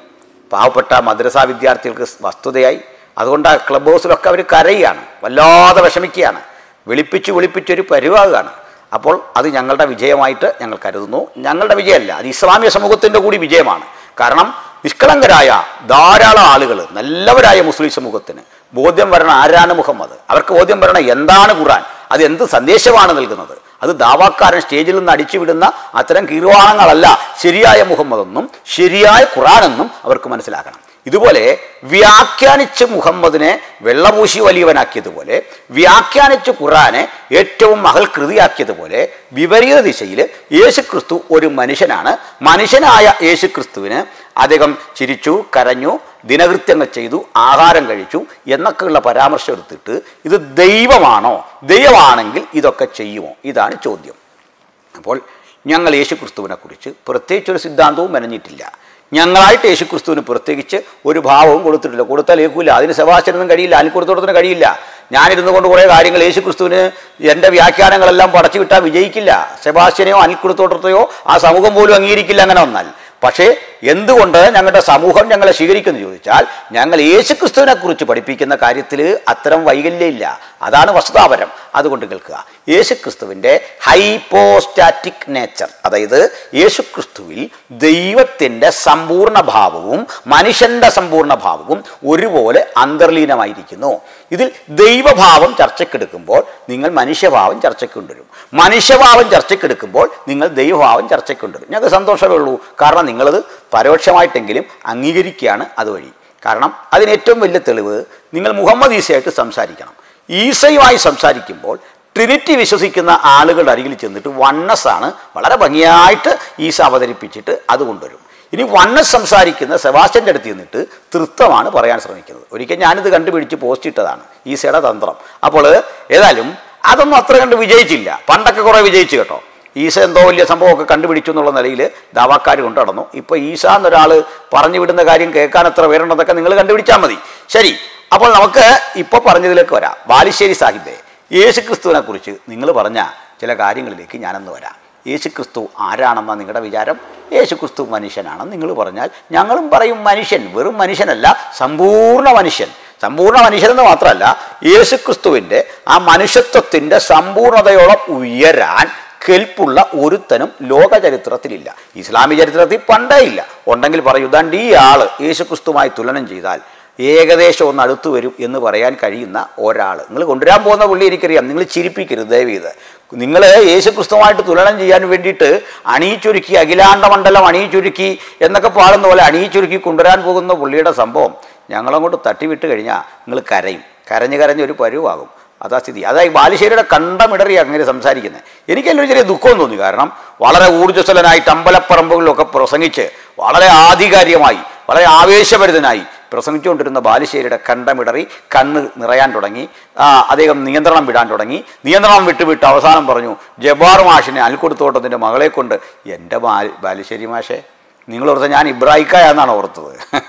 പാവപ്പെട്ട മദ്രസാ വിദ്യാർത്ഥികൾക്ക് വസ്തുതയായി അതുകൊണ്ട് ആ ക്ലബ് ഹൗസിലൊക്കെ അവർ കരയുകയാണ് വല്ലാതെ വിഷമിക്കുകയാണ് വിളിപ്പിച്ച് വിളിപ്പിച്ചൊരു പരുവാകുകയാണ് അപ്പോൾ അത് ഞങ്ങളുടെ വിജയമായിട്ട് ഞങ്ങൾ കരുതുന്നു ഞങ്ങളുടെ വിജയമല്ല അത് ഇസ്ലാമിക സമൂഹത്തിൻ്റെ കൂടി വിജയമാണ് കാരണം നിഷ്കളങ്കരായ ധാരാളം ആളുകൾ നല്ലവരായ മുസ്ലിം സമൂഹത്തിന് ബോധ്യം വരണം ആരാണ് മുഹമ്മദ് അവർക്ക് ബോധ്യം വരണം എന്താണ് ഖുർആൻ അത് എന്ത് സന്ദേശമാണ് നൽകുന്നത് അത് ദാവാക്കാരൻ സ്റ്റേജിൽ നിന്ന് അടിച്ചുവിടുന്ന അത്തരം കീർവാണങ്ങളല്ല ശരിയായ മുഹമ്മദെന്നും ശരിയായ ഖുറാനെന്നും അവർക്ക് മനസ്സിലാക്കണം ഇതുപോലെ വ്യാഖ്യാനിച്ച് മുഹമ്മദിനെ വെള്ളപൂശി വലിയവനാക്കിയതുപോലെ വ്യാഖ്യാനിച്ച് ഖുറാനെ ഏറ്റവും മഹൽ കൃതിയാക്കിയതുപോലെ വിപരീത ദിശയിൽ യേശുക്രിസ്തു ഒരു മനുഷ്യനാണ് മനുഷ്യനായ യേശുക്രിസ്തുവിന് അദ്ദേഹം ചിരിച്ചു കരഞ്ഞു ദിനകൃത്യങ്ങൾ ചെയ്തു ആഹാരം കഴിച്ചു എന്നൊക്കെയുള്ള പരാമർശം എടുത്തിട്ട് ഇത് ദൈവമാണോ ദൈവമാണെങ്കിൽ ഇതൊക്കെ ചെയ്യുമോ ഇതാണ് ചോദ്യം അപ്പോൾ ഞങ്ങൾ യേശുക്രിസ്തുവിനെ കുറിച്ച് പ്രത്യേകിച്ചൊരു സിദ്ധാന്തവും മെനഞ്ഞിട്ടില്ല ഞങ്ങളായിട്ട് യേശുക്രിസ്തുവിന് പ്രത്യേകിച്ച് ഒരു ഭാവവും കൊടുത്തിട്ടില്ല കൊടുത്താൽ ഏൽക്കൂല അതിന് സെബാസ്റ്റ്യനൊന്നും കഴിയില്ല അതിന് കൊടുത്തോടത്തിന് കഴിയില്ല ഞാനിരുന്നു കൊണ്ട് കുറേ കാര്യങ്ങൾ യേശുക്രിസ്തുവിന് എൻ്റെ വ്യാഖ്യാനങ്ങളെല്ലാം പടച്ചു വിട്ടാൽ വിജയിക്കില്ല സെബാസ്റ്റ്യനെയോ അനിൽ കൊടുത്തോട്ടത്തെയോ ആ സമൂഹം പോലും അംഗീകരിക്കില്ല അങ്ങനെ വന്നാൽ പക്ഷേ എന്തുകൊണ്ട് ഞങ്ങളുടെ സമൂഹം ഞങ്ങളെ സ്വീകരിക്കുന്നു ചോദിച്ചാൽ ഞങ്ങൾ യേശുക്രിസ്തുവിനെ കുറിച്ച് പഠിപ്പിക്കുന്ന കാര്യത്തിൽ അത്തരം വൈകല്യമില്ല അതാണ് വസ്തുതാപരം അതുകൊണ്ട് കേൾക്കുക യേശുക്രിസ്തുവിൻ്റെ ഹൈപ്പോസ്റ്റാറ്റിക് നേച്ചർ അതായത് യേശുക്രിസ്തുവിൽ ദൈവത്തിൻ്റെ സമ്പൂർണ്ണ ഭാവവും മനുഷ്യൻ്റെ സമ്പൂർണ്ണ ഭാവവും ഒരുപോലെ അന്തർലീനമായിരിക്കുന്നു ഇതിൽ ദൈവഭാവം ചർച്ചയ്ക്കെടുക്കുമ്പോൾ നിങ്ങൾ മനുഷ്യഭാവം ചർച്ചയ്ക്ക് കൊണ്ടുവരും മനുഷ്യഭാവം ചർച്ചയ്ക്കെടുക്കുമ്പോൾ നിങ്ങൾ ദൈവഭാവം ചർച്ചയ്ക്ക് കൊണ്ടുവരും ഞങ്ങൾക്ക് സന്തോഷമേ ഉള്ളൂ കാരണം നിങ്ങളത് പരോക്ഷമായിട്ടെങ്കിലും അംഗീകരിക്കുകയാണ് അതുവഴി കാരണം അതിന് ഏറ്റവും വലിയ തെളിവ് നിങ്ങൾ മുഹമ്മദ് ഈസയായിട്ട് സംസാരിക്കണം ഈസയുമായി സംസാരിക്കുമ്പോൾ ട്രിനിറ്റി വിശ്വസിക്കുന്ന ആളുകളുടെ അരികിൽ ചെന്നിട്ട് വണ്ണസ് ആണ് വളരെ ഭംഗിയായിട്ട് ഈസ അവതരിപ്പിച്ചിട്ട് അത് കൊണ്ടുവരും ഇനി വണ്ണസ് സംസാരിക്കുന്ന സെബാസ്റ്റ്യൻ്റെ അടുത്ത് ചെന്നിട്ട് തൃത്വമാണ് പറയാൻ ശ്രമിക്കുന്നത് ഒരിക്കൽ ഞാനിത് കണ്ടുപിടിച്ച് പോസ്റ്റ് ഇട്ടതാണ് ഈസയുടെ തന്ത്രം അപ്പോൾ ഏതായാലും അതൊന്നും അത്ര കണ്ട് വിജയിച്ചില്ല പണ്ടൊക്കെ കുറേ വിജയിച്ചു കേട്ടോ ഈസ എന്തോ വലിയ സംഭവമൊക്കെ കണ്ടുപിടിച്ചു എന്നുള്ള നിലയിൽ ദാവാക്കാർ കൊണ്ടു നടന്നു ഇപ്പോൾ ഈസ എന്നൊരാൾ പറഞ്ഞു വിടുന്ന കാര്യം കേൾക്കാൻ എത്ര പേരുണ്ടെന്നൊക്കെ നിങ്ങൾ കണ്ടുപിടിച്ചാൽ മതി ശരി അപ്പോൾ നമുക്ക് ഇപ്പോൾ പറഞ്ഞതിലേക്ക് വരാം ബാലുശ്ശേരി സാഹിബേ യേശുക്രിസ്തുവിനെ കുറിച്ച് നിങ്ങൾ പറഞ്ഞ ചില കാര്യങ്ങളിലേക്ക് ഞാനൊന്ന് വരാം യേശുക്രിസ്തു ആരാണെന്ന നിങ്ങളുടെ വിചാരം യേശുക്രിസ്തു മനുഷ്യനാണെന്ന് നിങ്ങൾ പറഞ്ഞാൽ ഞങ്ങളും പറയും മനുഷ്യൻ വെറും മനുഷ്യനല്ല സമ്പൂർണ്ണ മനുഷ്യൻ സമ്പൂർണ്ണ മനുഷ്യനെന്ന് മാത്രമല്ല യേശുക്രിസ്തുവിൻ്റെ ആ മനുഷ്യത്വത്തിൻ്റെ സമ്പൂർണതയോളം ഉയരാൻ കെൽപ്പുള്ള ഒരുത്തനും ലോക ചരിത്രത്തിലില്ല ഇസ്ലാമിക ചരിത്രത്തിൽ പണ്ടേ ഇല്ല ഉണ്ടെങ്കിൽ പറയൂ ദാണ്ട് ഈ ആള് യേശുക്രിസ്തുമായി തുലനം ചെയ്താൽ ഏകദേശം ഒന്ന് അടുത്ത് വരും എന്ന് പറയാൻ കഴിയുന്ന ഒരാൾ നിങ്ങൾ കൊണ്ടുവരാൻ പോകുന്ന പുള്ളി എനിക്കറിയാം നിങ്ങൾ ചിരിപ്പിക്കരുത് ദയവീത് നിങ്ങൾ യേശുക്രിസ്തുമായിട്ട് തുലനം ചെയ്യാൻ വേണ്ടിയിട്ട് അണിയിച്ചൊരുക്കി അഖിലാണ്ട മണ്ഡലം അണിയിച്ചൊരുക്കി എന്നൊക്കെ പാടുന്ന പോലെ അണിയിച്ചൊരുക്കി കൊണ്ടുവരാൻ പോകുന്ന പുള്ളിയുടെ സംഭവം ഞങ്ങളങ്ങോട്ട് തട്ടിവിട്ട് കഴിഞ്ഞാൽ നിങ്ങൾ കരയും കരഞ്ഞ് കരഞ്ഞ് ഒരു പരുവാകും അതാ സ്ഥിതി അതായത് ബാലുശ്ശേരിയുടെ കണ്ടമിടറി അങ്ങനെ സംസാരിക്കുന്നത് എനിക്കെല്ലാം ചെറിയ ദുഃഖം തോന്നി കാരണം വളരെ ഊർജ്ജസ്വലനായിട്ട് അമ്പലപ്പറമ്പുകളിലൊക്കെ പ്രസംഗിച്ച് വളരെ ആധികാരികമായി വളരെ ആവേശഭരിതനായി പ്രസംഗിച്ചുകൊണ്ടിരുന്ന ബാലുശ്ശേരിയുടെ കണ്ടമിടറി കണ്ണ് നിറയാൻ തുടങ്ങി ആ, അദ്ദേഹം നിയന്ത്രണം വിടാൻ തുടങ്ങി നിയന്ത്രണം വിട്ട് വിട്ട് അവസാനം പറഞ്ഞു ജബാർ മാഷിനെ അൽക്കൊടുത്തോട്ടത്തിൻ്റെ മകളെ കൊണ്ട് എൻ്റെ ബാൽ ബാലുശ്ശേരി മാഷെ നിങ്ങൾ ഓർത്തത് ഞാൻ ഇബ്രാഹിക്കായ എന്നാണ് ഓർത്തത്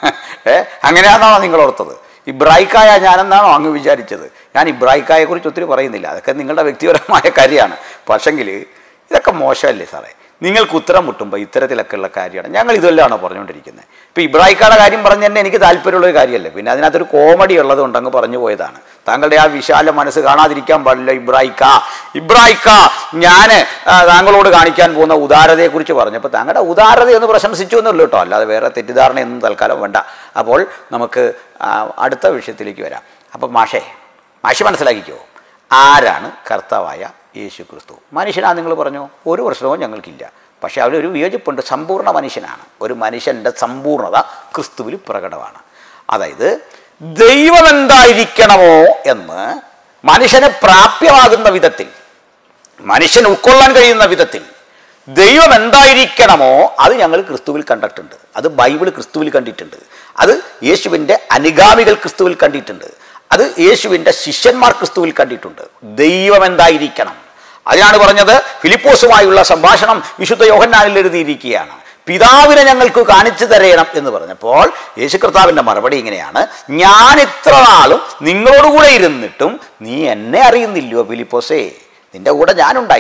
ഏ അങ്ങനെയാണെന്നാണോ നിങ്ങൾ ഓർത്തത് ഇബ്രാഹിക്കായ ഞാനെന്നാണോ അങ്ങ് വിചാരിച്ചത് ഞാൻ ഇബ്രാഹിക്കായെ കുറിച്ച് ഒത്തിരി പറയുന്നില്ല അതൊക്കെ നിങ്ങളുടെ വ്യക്തിപരമായ കാര്യമാണ് പക്ഷെങ്കിൽ ഇതൊക്കെ മോശമല്ലേ സാറേ നിങ്ങൾക്ക് ഉത്തരം മുട്ടുമ്പോൾ ഇത്തരത്തിലൊക്കെയുള്ള കാര്യമാണ് ഞങ്ങൾ ഇതെല്ലാമാണോ പറഞ്ഞുകൊണ്ടിരിക്കുന്നത് ഇപ്പോൾ ഇബ്രാഹിക്കായുടെ കാര്യം പറഞ്ഞ് തന്നെ എനിക്ക് താല്പര്യമുള്ള ഒരു കാര്യമല്ലേ പിന്നെ അതിനകത്തൊരു കോമഡി ഉള്ളത് കൊണ്ട് അങ്ങ് പറഞ്ഞു പോയതാണ് താങ്കളുടെ ആ വിശാല മനസ്സ് കാണാതിരിക്കാൻ പാടില്ല ഇബ്രാഹിക്ക ഇബ്രാഹിക്ക ഞാൻ താങ്കളോട് കാണിക്കാൻ പോകുന്ന ഉദാരതയെക്കുറിച്ച് പറഞ്ഞപ്പോൾ താങ്കളുടെ ഉദാരത എന്ന് പ്രശംസിച്ചു എന്നുള്ളൂ കേട്ടോ അല്ലാതെ വേറെ തെറ്റിദ്ധാരണയൊന്നും തൽക്കാലം വേണ്ട അപ്പോൾ നമുക്ക് ആ, അടുത്ത വിഷയത്തിലേക്ക് വരാം അപ്പം മാഷേ മാഷി മനസ്സിലാക്കിക്കോ ആരാണ് കർത്താവായ യേശു ക്രിസ്തു മനുഷ്യനാ നിങ്ങൾ പറഞ്ഞു ഒരു പ്രശ്നവും ഞങ്ങൾക്കില്ല പക്ഷേ അവരൊരു വിയോജിപ്പുണ്ട് സമ്പൂർണ്ണ മനുഷ്യനാണ് ഒരു മനുഷ്യൻ്റെ സമ്പൂർണ്ണത ക്രിസ്തുവിൽ പ്രകടമാണ് അതായത് ദൈവം എന്തായിരിക്കണമോ എന്ന് മനുഷ്യന് പ്രാപ്യമാകുന്ന വിധത്തിൽ മനുഷ്യൻ ഉൾക്കൊള്ളാൻ കഴിയുന്ന വിധത്തിൽ ദൈവം എന്തായിരിക്കണമോ അത് ഞങ്ങൾ ക്രിസ്തുവിൽ കണ്ടിട്ടുണ്ട് അത് ബൈബിൾ ക്രിസ്തുവിൽ കണ്ടിട്ടുണ്ട് അത് യേശുവിൻ്റെ അനുഗാമികൾ ക്രിസ്തുവിൽ കണ്ടിട്ടുണ്ട് അത് യേശുവിൻ്റെ ശിഷ്യന്മാർ ക്രിസ്തുവിൽ കണ്ടിട്ടുണ്ട് ദൈവം എന്തായിരിക്കണം അതിനാണ് പറഞ്ഞത് ഫിലിപ്പോസുമായുള്ള സംഭാഷണം വിശുദ്ധ യോഹന്നാനിൽ എഴുതിയിരിക്കുകയാണ് പിതാവിനെ ഞങ്ങൾക്ക് കാണിച്ചു തരയണം എന്ന് പറഞ്ഞപ്പോൾ യേശു കർത്താവിൻ്റെ മറുപടി ഇങ്ങനെയാണ് ഞാൻ ഇത്ര നാളും നിങ്ങളോടുകൂടെ ഇരുന്നിട്ടും നീ എന്നെ അറിയുന്നില്ലയോ ഫിലിപ്പോസേ നിന്റെ കൂടെ ഞാനുണ്ടായിരുന്നു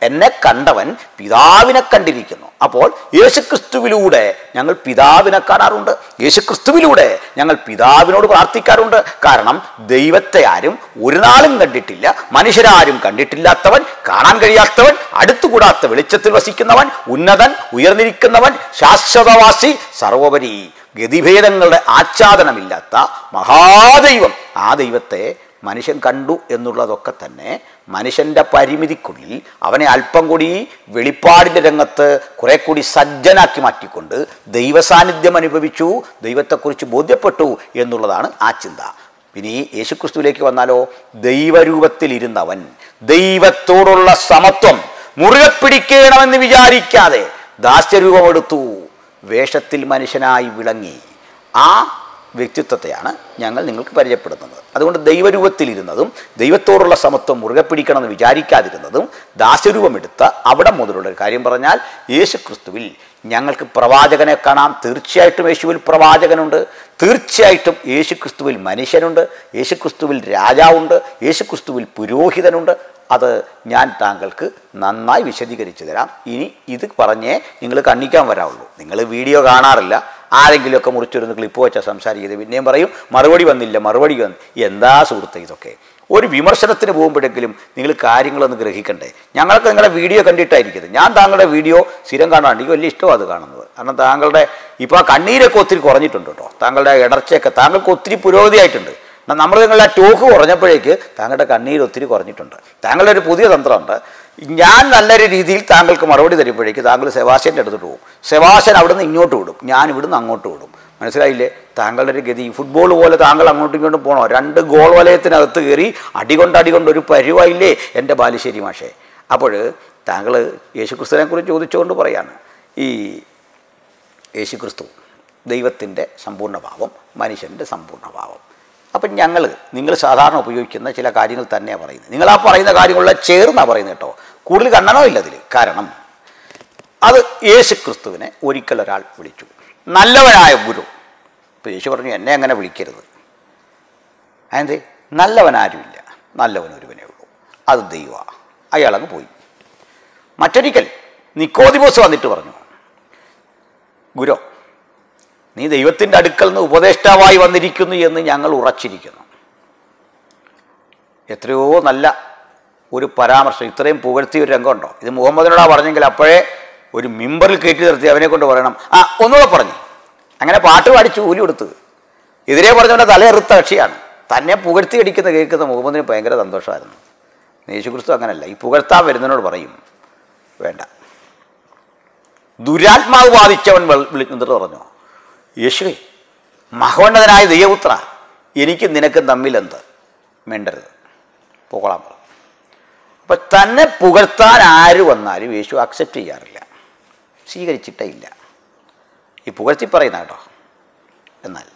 എന്നെ കണ്ടവൻ പിതാവിനെ കണ്ടിരിക്കുന്നു അപ്പോൾ യേശുക്രിസ്തുവിലൂടെ ഞങ്ങൾ പിതാവിനെ കാണാറുണ്ട് യേശുക്രിസ്തുവിലൂടെ ഞങ്ങൾ പിതാവിനോട് പ്രാർത്ഥിക്കാറുണ്ട് കാരണം ദൈവത്തെ ആരും ഒരു നാളും കണ്ടിട്ടില്ല മനുഷ്യരാരും കണ്ടിട്ടില്ലാത്തവൻ കാണാൻ കഴിയാത്തവൻ അടുത്തുകൂടാത്ത വെളിച്ചത്തിൽ വസിക്കുന്നവൻ ഉന്നതൻ ഉയർന്നിരിക്കുന്നവൻ ശാശ്വതവാസി സർവോപരി ഗതിഭേദങ്ങളുടെ ആച്ഛാദനമില്ലാത്ത മഹാദൈവം ആ ദൈവത്തെ മനുഷ്യൻ കണ്ടു എന്നുള്ളതൊക്കെ തന്നെ മനുഷ്യൻ്റെ പരിമിതിക്കുള്ളിൽ അവനെ അല്പം കൂടി വെളിപ്പാടിൻ്റെ രംഗത്ത് കുറെ കൂടി സജ്ജനാക്കി മാറ്റിക്കൊണ്ട് ദൈവസാന്നിധ്യം അനുഭവിച്ചു ദൈവത്തെക്കുറിച്ച് ബോധ്യപ്പെട്ടു എന്നുള്ളതാണ് ആ ചിന്ത ഇനി യേശുക്രിസ്തുവിലേക്ക് വന്നാലോ ദൈവരൂപത്തിലിരുന്നവൻ ദൈവത്തോടുള്ള സമത്വം മുറുകെ പിടിക്കണമെന്ന് വിചാരിക്കാതെ ദാസ്യരൂപമെടുത്തു വേഷത്തിൽ മനുഷ്യനായി വിളങ്ങി ആ വ്യക്തിത്വത്തെയാണ് ഞങ്ങൾ നിങ്ങൾക്ക് പരിചയപ്പെടുത്തുന്നത് അതുകൊണ്ട് ദൈവരൂപത്തിലിരുന്നതും ദൈവത്തോടുള്ള സമത്വം മുറുകെ പിടിക്കണമെന്ന് വിചാരിക്കാതിരുന്നതും ദാസ്യരൂപമെടുത്ത അവിടെ മുതലുള്ള ഒരു കാര്യം പറഞ്ഞാൽ യേശു ക്രിസ്തുവിൽ ഞങ്ങൾക്ക് പ്രവാചകനെ കാണാം തീർച്ചയായിട്ടും യേശുവിൽ പ്രവാചകനുണ്ട് തീർച്ചയായിട്ടും യേശു ക്രിസ്തുവിൽ മനുഷ്യനുണ്ട് യേശു ക്രിസ്തുവിൽ രാജാവുണ്ട് യേശു ക്രിസ്തുവിൽ പുരോഹിതനുണ്ട് അത് ഞാൻ താങ്കൾക്ക് നന്നായി വിശദീകരിച്ചു തരാം ഇനി ഇത് പറഞ്ഞേ നിങ്ങൾ കണ്ണിക്കാൻ വരാവുള്ളൂ നിങ്ങൾ വീഡിയോ കാണാറില്ല ആരെങ്കിലുമൊക്കെ മുറിച്ചൊരു ക്ലിപ്പ് വെച്ചാൽ സംസാരിക്കുന്നത് പിന്നെയും പറയും മറുപടി വന്നില്ല മറുപടി വന്നു എന്താ സുഹൃത്തെ ഇതൊക്കെ ഒരു വിമർശനത്തിന് പോകുമ്പോഴെങ്കിലും നിങ്ങൾ കാര്യങ്ങളൊന്ന് ഗ്രഹിക്കണ്ടേ ഞങ്ങൾക്ക് നിങ്ങളുടെ വീഡിയോ കണ്ടിട്ടായിരിക്കുന്നത് ഞാൻ താങ്കളുടെ വീഡിയോ സ്ഥിരം കാണാണ്ട് എനിക്ക് വലിയ ഇഷ്ടമാണ് അത് കാണുന്നത് കാരണം താങ്കളുടെ ഇപ്പോൾ ആ കണ്ണീരൊക്കെ ഒത്തിരി കുറഞ്ഞിട്ടുണ്ട് കേട്ടോ താങ്കളുടെ ഇടർച്ചയൊക്കെ താങ്കൾക്ക് ഒത്തിരി പുരോഗതിയായിട്ടുണ്ട് എന്നാൽ നമ്മൾ നിങ്ങളുടെ ടോക്ക് കുറഞ്ഞപ്പോഴേക്ക് താങ്കളുടെ കണ്ണീര് ഒത്തിരി കുറഞ്ഞിട്ടുണ്ട് താങ്കളുടെ ഒരു പുതിയ തന്ത്രമുണ്ട് ഞാൻ നല്ലൊരു രീതിയിൽ താങ്കൾക്ക് മറുപടി തരുമ്പോഴേക്ക് താങ്കൾ സെവാശൻ്റെ അടുത്തോട്ട് പോകും സെവാശൻ അവിടുന്ന് ഇങ്ങോട്ട് വിടും ഞാൻ ഇവിടുന്ന് അങ്ങോട്ട് വിടും മനസ്സിലായില്ലേ താങ്കളുടെ ഒരു ഗതി ഫുട്ബോൾ പോലെ താങ്കൾ അങ്ങോട്ടും ഇങ്ങോട്ടും പോകണോ രണ്ട് ഗോൾ വലയത്തിനകത്ത് കയറി അടികൊണ്ട് അടികൊണ്ട് ഒരു പരിവായില്ലേ എൻ്റെ ബാലുശ്ശേരി മാഷേ അപ്പോൾ താങ്കൾ യേശുക്രിസ്തുവിനെ കുറിച്ച് ചോദിച്ചുകൊണ്ട് പറയാണ് ഈ യേശുക്രിസ്തു ദൈവത്തിൻ്റെ സമ്പൂർണ്ണ ഭാവം മനുഷ്യൻ്റെ സമ്പൂർണ്ണ ഭാവം അപ്പം ഞങ്ങൾ നിങ്ങൾ സാധാരണ ഉപയോഗിക്കുന്ന ചില കാര്യങ്ങൾ തന്നെയാണ് പറയുന്നത് നിങ്ങൾ ആ പറയുന്ന കാര്യങ്ങളെ ചേർന്നാണ് പറയുന്നത് കേട്ടോ കൂടുതൽ കണ്ണനോ ഇല്ല അതിൽ കാരണം അത് യേശു ക്രിസ്തുവിനെ ഒരിക്കൽ ഒരാൾ വിളിച്ചു നല്ലവനായ ഗുരു ഇപ്പോൾ യേശു പറഞ്ഞു എന്നെ അങ്ങനെ വിളിക്കരുത് അതെന്തേ നല്ലവനാരുമില്ല നല്ലവൻ ഒരുവനേ ഉള്ളൂ അത് ദൈവ അയാളങ്ങ് പോയി മറ്റൊരിക്കൽ നിക്കോദിമോസ് വന്നിട്ട് പറഞ്ഞു ഗുരു നീ ദൈവത്തിൻ്റെ അടുക്കൽ നിന്ന് ഉപദേഷ്ടാവായി വന്നിരിക്കുന്നു എന്ന് ഞങ്ങൾ ഉറച്ചിരിക്കുന്നു എത്രയോ നല്ല ഒരു പരാമർശം ഇത്രയും പുകഴ്ത്തിയ ഒരു രംഗമുണ്ടോ ഇത് മുഹമ്മദിനോടാ പറഞ്ഞെങ്കിൽ അപ്പോഴേ ഒരു മിമ്പറിൽ കയറ്റി നിർത്തി അവനെ കൊണ്ട് പറയണം ആ ഒന്നുകൂടെ പറഞ്ഞു അങ്ങനെ പാട്ട് പാടിച്ച് ഊലി കൊടുത്ത് എതിരെ പറഞ്ഞവൻ്റെ തലയെറുത്ത കക്ഷിയാണ് തന്നെ പുകഴ്ത്തി അടിക്കുന്ന കേൾക്കുന്ന മുഹമ്മദിന് ഭയങ്കര സന്തോഷമായിരുന്നു യേശുക്രിസ്തു അങ്ങനല്ല ഈ പുകഴ്ത്താൻ വരുന്നതിനോട് പറയും വേണ്ട ദുരാത്മാവ് ബാധിച്ചവൻ വിളിക്കുന്നിട്ട് പറഞ്ഞു യേശുവേ മഹോന്നതനായ ദൈവപുത്ര എനിക്ക് നിനക്ക് തമ്മിലെന്ത് മിണ്ടരുത് പോകോളാൻ പറഞ്ഞു അപ്പം തന്നെ പുകഴ്ത്താൻ ആര് വന്നാലും യേശു അക്സെപ്റ്റ് ചെയ്യാറില്ല സ്വീകരിച്ചിട്ടേ ഇല്ല ഈ പുകഴ്ത്തി പറയുന്ന കേട്ടോ എന്നാൽ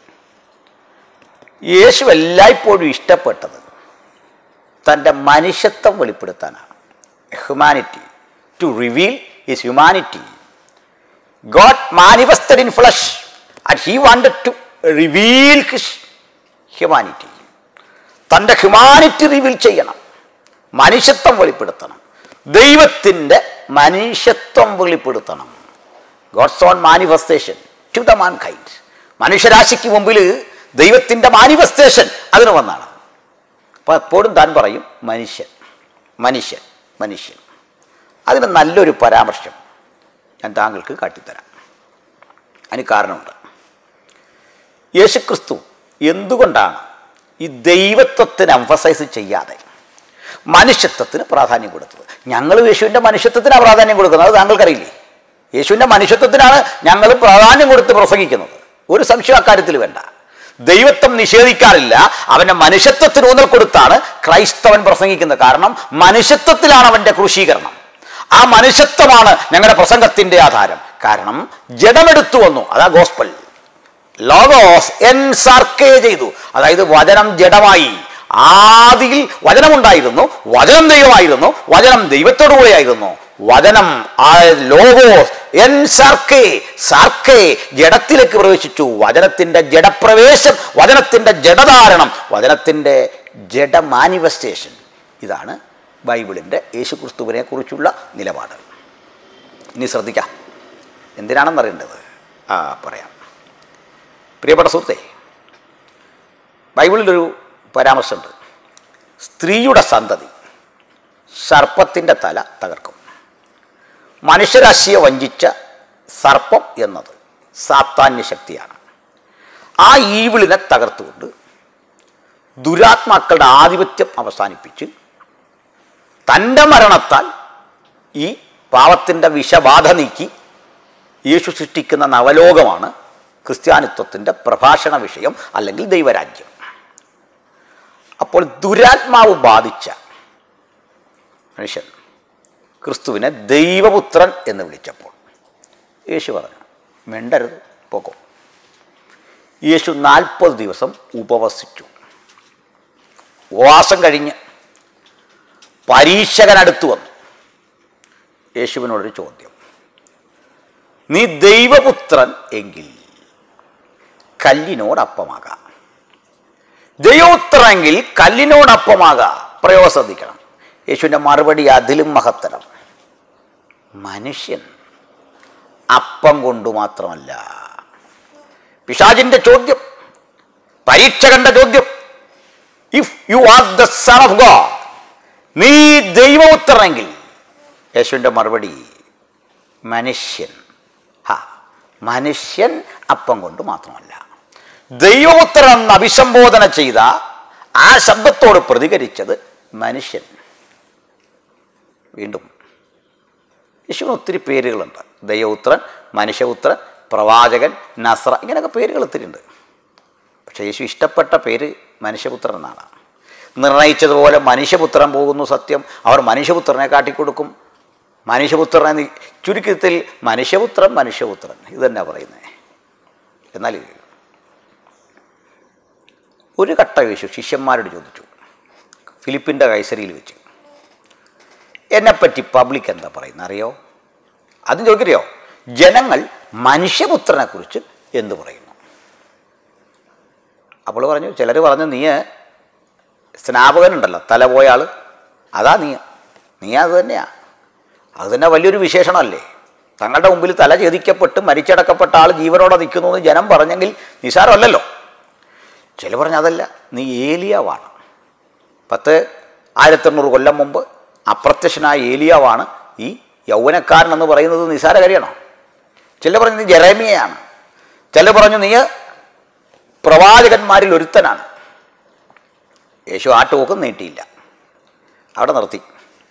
യേശു എല്ലായ്പ്പോഴും ഇഷ്ടപ്പെട്ടത് തൻ്റെ മനുഷ്യത്വം വെളിപ്പെടുത്താനാണ് humanity to reveal his humanity God manifested in flesh and he wanted to reveal his humanity തൻ്റെ ഹ്യൂമാനിറ്റി റിവീൽ ചെയ്യണം മനുഷ്യത്വം വെളിപ്പെടുത്തണം ദൈവത്തിൻ്റെ മനുഷ്യത്വം വെളിപ്പെടുത്തണം God's own manifestation to the mankind മനുഷ്യരാശിക്ക് മുമ്പിൽ ദൈവത്തിൻ്റെ മാനിഫെസ്റ്റേഷൻ അതിന് വന്നാണ് അപ്പോൾ എപ്പോഴും താൻ പറയും മനുഷ്യൻ മനുഷ്യൻ മനുഷ്യൻ അതിന് നല്ലൊരു പരാമർശം ഞാൻ താങ്കൾക്ക് കാട്ടിത്തരാം അതിന് കാരണമുണ്ട് യേശുക്രിസ്തു എന്തുകൊണ്ടാണ് ഈ ദൈവത്വത്തിന് എംഫസൈസ് ചെയ്യാതെ മനുഷ്യത്വത്തിന് പ്രാധാന്യം കൊടുത്തത് ഞങ്ങൾ യേശുവിൻ്റെ മനുഷ്യത്വത്തിനാണ് പ്രാധാന്യം കൊടുക്കുന്നത് അത് താങ്കൾക്കറിയില്ലേ യേശുവിൻ്റെ മനുഷ്യത്വത്തിനാണ് ഞങ്ങൾ പ്രാധാന്യം കൊടുത്ത് പ്രസംഗിക്കുന്നത് ഒരു സംശയം അക്കാര്യത്തിൽ വേണ്ട ദൈവത്വം നിഷേധിക്കാറില്ല അവൻ്റെ മനുഷ്യത്വത്തിന് ഊന്നൽ കൊടുത്താണ് ക്രൈസ്തവൻ പ്രസംഗിക്കുന്നത് കാരണം മനുഷ്യത്വത്തിലാണ് അവൻ്റെ ക്രൂശീകരണം ആ മനുഷ്യത്വമാണ് ഞങ്ങളുടെ പ്രസംഗത്തിൻ്റെ ആധാരം കാരണം ജഡമെടുത്തു വന്നു അതാ ഗോസ്പൽ ലോഗോസ് എൻസാർക്കേ ചെയ്തു അതായത് വചനം ജഡമായി ആദിയിൽ വചനമുണ്ടായിരുന്നു വചനം ദൈവമായിരുന്നു വചനം ദൈവത്തോടു കൂടെയായിരുന്നു വചനം ആ ലോഗോസ് എൻ സാർക്കേ സാർക്കേ ജഡത്തിലേക്ക് പ്രവേശിച്ചു വചനത്തിന്റെ ജഡപ്രവേശം വചനത്തിന്റെ ജഡധാരണം വചനത്തിന്റെ ജഡ മാനിഫെസ്റ്റേഷൻ ഇതാണ് ബൈബിളിൻ്റെ യേശുക്രിസ്തുവിനെ കുറിച്ചുള്ള നിലപാട് ഇനി ശ്രദ്ധിക്കാം എന്തിനാണെന്നറിയേണ്ടത് ആ പറയാം പ്രിയപ്പെട്ട സുഹൃത്തെ ബൈബിളിലൊരു പരാമർശമുണ്ട് സ്ത്രീയുടെ സന്തതി സർപ്പത്തിൻ്റെ തല തകർക്കും മനുഷ്യരാശിയെ വഞ്ചിച്ച സർപ്പം എന്നത് സാത്താന്യ ശക്തിയാണ് ആ ഈവിളിനെ തകർത്തുകൊണ്ട് ദുരാത്മാക്കളുടെ ആധിപത്യം അവസാനിപ്പിച്ച് തൻ്റെ മരണത്താൽ ഈ പാവത്തിൻ്റെ വിഷബാധ നീക്കി യേശു സൃഷ്ടിക്കുന്ന നവലോകമാണ് ക്രിസ്ത്യാനിത്വത്തിൻ്റെ പ്രഭാഷണ വിഷയം അല്ലെങ്കിൽ ദൈവരാജ്യം അപ്പോൾ ദുരാത്മാവ് ബാധിച്ച മനുഷ്യൻ ക്രിസ്തുവിനെ ദൈവപുത്രൻ എന്ന് വിളിച്ചപ്പോൾ യേശു പറഞ്ഞു മിണ്ടരുത് പോകോ യേശു നാൽപ്പത് ദിവസം ഉപവസിച്ചു ഉപവാസം കഴിഞ്ഞ് പരീക്ഷകനടുത്ത് വന്നു യേശുവിനോടൊരു ചോദ്യം നീ ദൈവപുത്രൻ എങ്കിൽ കല്ലിനോടപ്പമാകാം ദൈവോത്തരെങ്കിൽ കല്ലിനോടപ്പമാകാം പ്രയോഗം ശ്രദ്ധിക്കണം യേശുവിൻ്റെ മറുപടി അതിലും മഹത്തരം മനുഷ്യൻ അപ്പം കൊണ്ട് മാത്രമല്ല പിശാജിൻ്റെ ചോദ്യം പരീക്ഷകന്റെ ചോദ്യം if you are the son of God നീ ദൈവോത്തരെങ്കിൽ യേശുവിൻ്റെ മറുപടി മനുഷ്യൻ ഹാ മനുഷ്യൻ അപ്പം കൊണ്ട് മാത്രമല്ല ദൈവോത്തരം എന്ന് അഭിസംബോധന ചെയ്ത ആ ശബ്ദത്തോട് പ്രതികരിച്ചത് മനുഷ്യൻ വീണ്ടും യേശുവിന് ഒത്തിരി പേരുകളുണ്ട് ദൈവപുത്രൻ മനുഷ്യപുത്രൻ പ്രവാചകൻ നസ്ര ഇങ്ങനെയൊക്കെ പേരുകൾ ഒത്തിരി ഉണ്ട് പക്ഷേ യേശു ഇഷ്ടപ്പെട്ട പേര് മനുഷ്യപുത്രൻ എന്നാണ് നിർണയിച്ചതുപോലെ മനുഷ്യപുത്രൻ പോകുന്നു സത്യം അവർ മനുഷ്യപുത്രനെ കാട്ടിക്കൊടുക്കും മനുഷ്യപുത്രനെ നി- ചുരുക്കത്തിൽ മനുഷ്യപുത്രൻ മനുഷ്യപുത്രൻ ഇത് തന്നെ പറയുന്നത് എന്നാൽ ഒരു ഘട്ട യേശു ശിഷ്യന്മാരോട് ചോദിച്ചു ഫിലിപ്പിൻ്റെ കൈസരിയിൽ വെച്ച് എന്നെപ്പറ്റി പബ്ലിക് എന്താ പറയുന്നത് അറിയോ അത് ചോദിക്കറിയോ ജനങ്ങൾ മനുഷ്യപുത്രനെക്കുറിച്ച് എന്ത് പറയുന്നു അപ്പോൾ പറഞ്ഞു ചിലർ പറഞ്ഞു നീ സ്നാപകനുണ്ടല്ലോ തല പോയ ആൾ അതാ നീ നീ അത് തന്നെയാ അത് തന്നെ വലിയൊരു വിശേഷണമല്ലേ തങ്ങളുടെ മുമ്പിൽ തല ഛേദിക്കപ്പെട്ട് മരിച്ചടക്കപ്പെട്ട ആൾ ജീവനോടെ നിൽക്കുന്നു എന്ന് ജനം പറഞ്ഞെങ്കിൽ നിസാരമല്ലല്ലോ ചില പറഞ്ഞു അതല്ല നീ ഏലിയാവാണ് പത്ത് ആയിരത്തെണ്ണൂറ് കൊല്ലം മുമ്പ് അപ്രത്യക്ഷനായ ഏലിയാവാണ് ഈ യൗവനക്കാരൻ എന്ന് പറയുന്നത് നിസാര കാര്യമാണോ ചില പറഞ്ഞു നീ ജെറേമിയയാണ് ചില പറഞ്ഞു നീ പ്രവാചകന്മാരിൽ ഒരുത്തനാണ് യേശു ആട്ടുപോക്കും നീട്ടിയില്ല അവിടെ നിർത്തി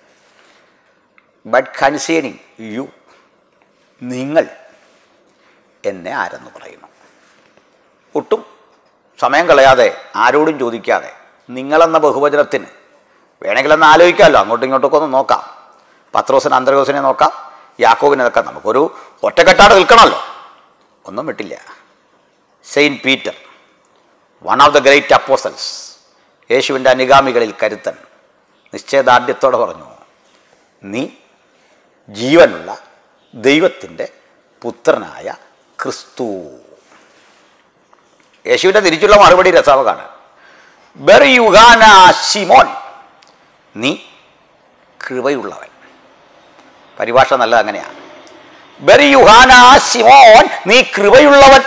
ബട്ട് കൺസേണിങ് യു നിങ്ങൾ എന്നെ ആരെന്ന് പറയുന്നു ഒട്ടും സമയം കളയാതെ ആരോടും ചോദിക്കാതെ നിങ്ങളെന്ന ബഹുവചനത്തിന് വേണമെങ്കിലൊന്ന് ആലോചിക്കാമല്ലോ അങ്ങോട്ടും ഇങ്ങോട്ടൊക്കെ ഒന്ന് നോക്കാം പത്രോസിന് അന്തർഗോസിനെ നോക്കാം യാക്കോബിനെ നോക്കാം നമുക്കൊരു ഒറ്റക്കെട്ടാട് നിൽക്കണമല്ലോ ഒന്നും വിട്ടില്ല saint Peter one of the great apostles യേശുവിൻ്റെ അനുഗാമികളിൽ കരുത്തൻ നിശ്ചയദാർഢ്യത്തോടെ പറഞ്ഞു നീ ജീവനുള്ള ദൈവത്തിൻ്റെ പുത്രനായ ക്രിസ്തു യേശുവിൻ്റെ തിരിച്ചുള്ള മറുപടി രസാവകാണ് ബെറിയുഗാന ശിമോൻ നീ കൃപയുള്ളവൻ പരിഭാഷ നല്ല അങ്ങനെയാണ് ബെറിയുഹാന ശിമോൻ നീ കൃപയുള്ളവൻ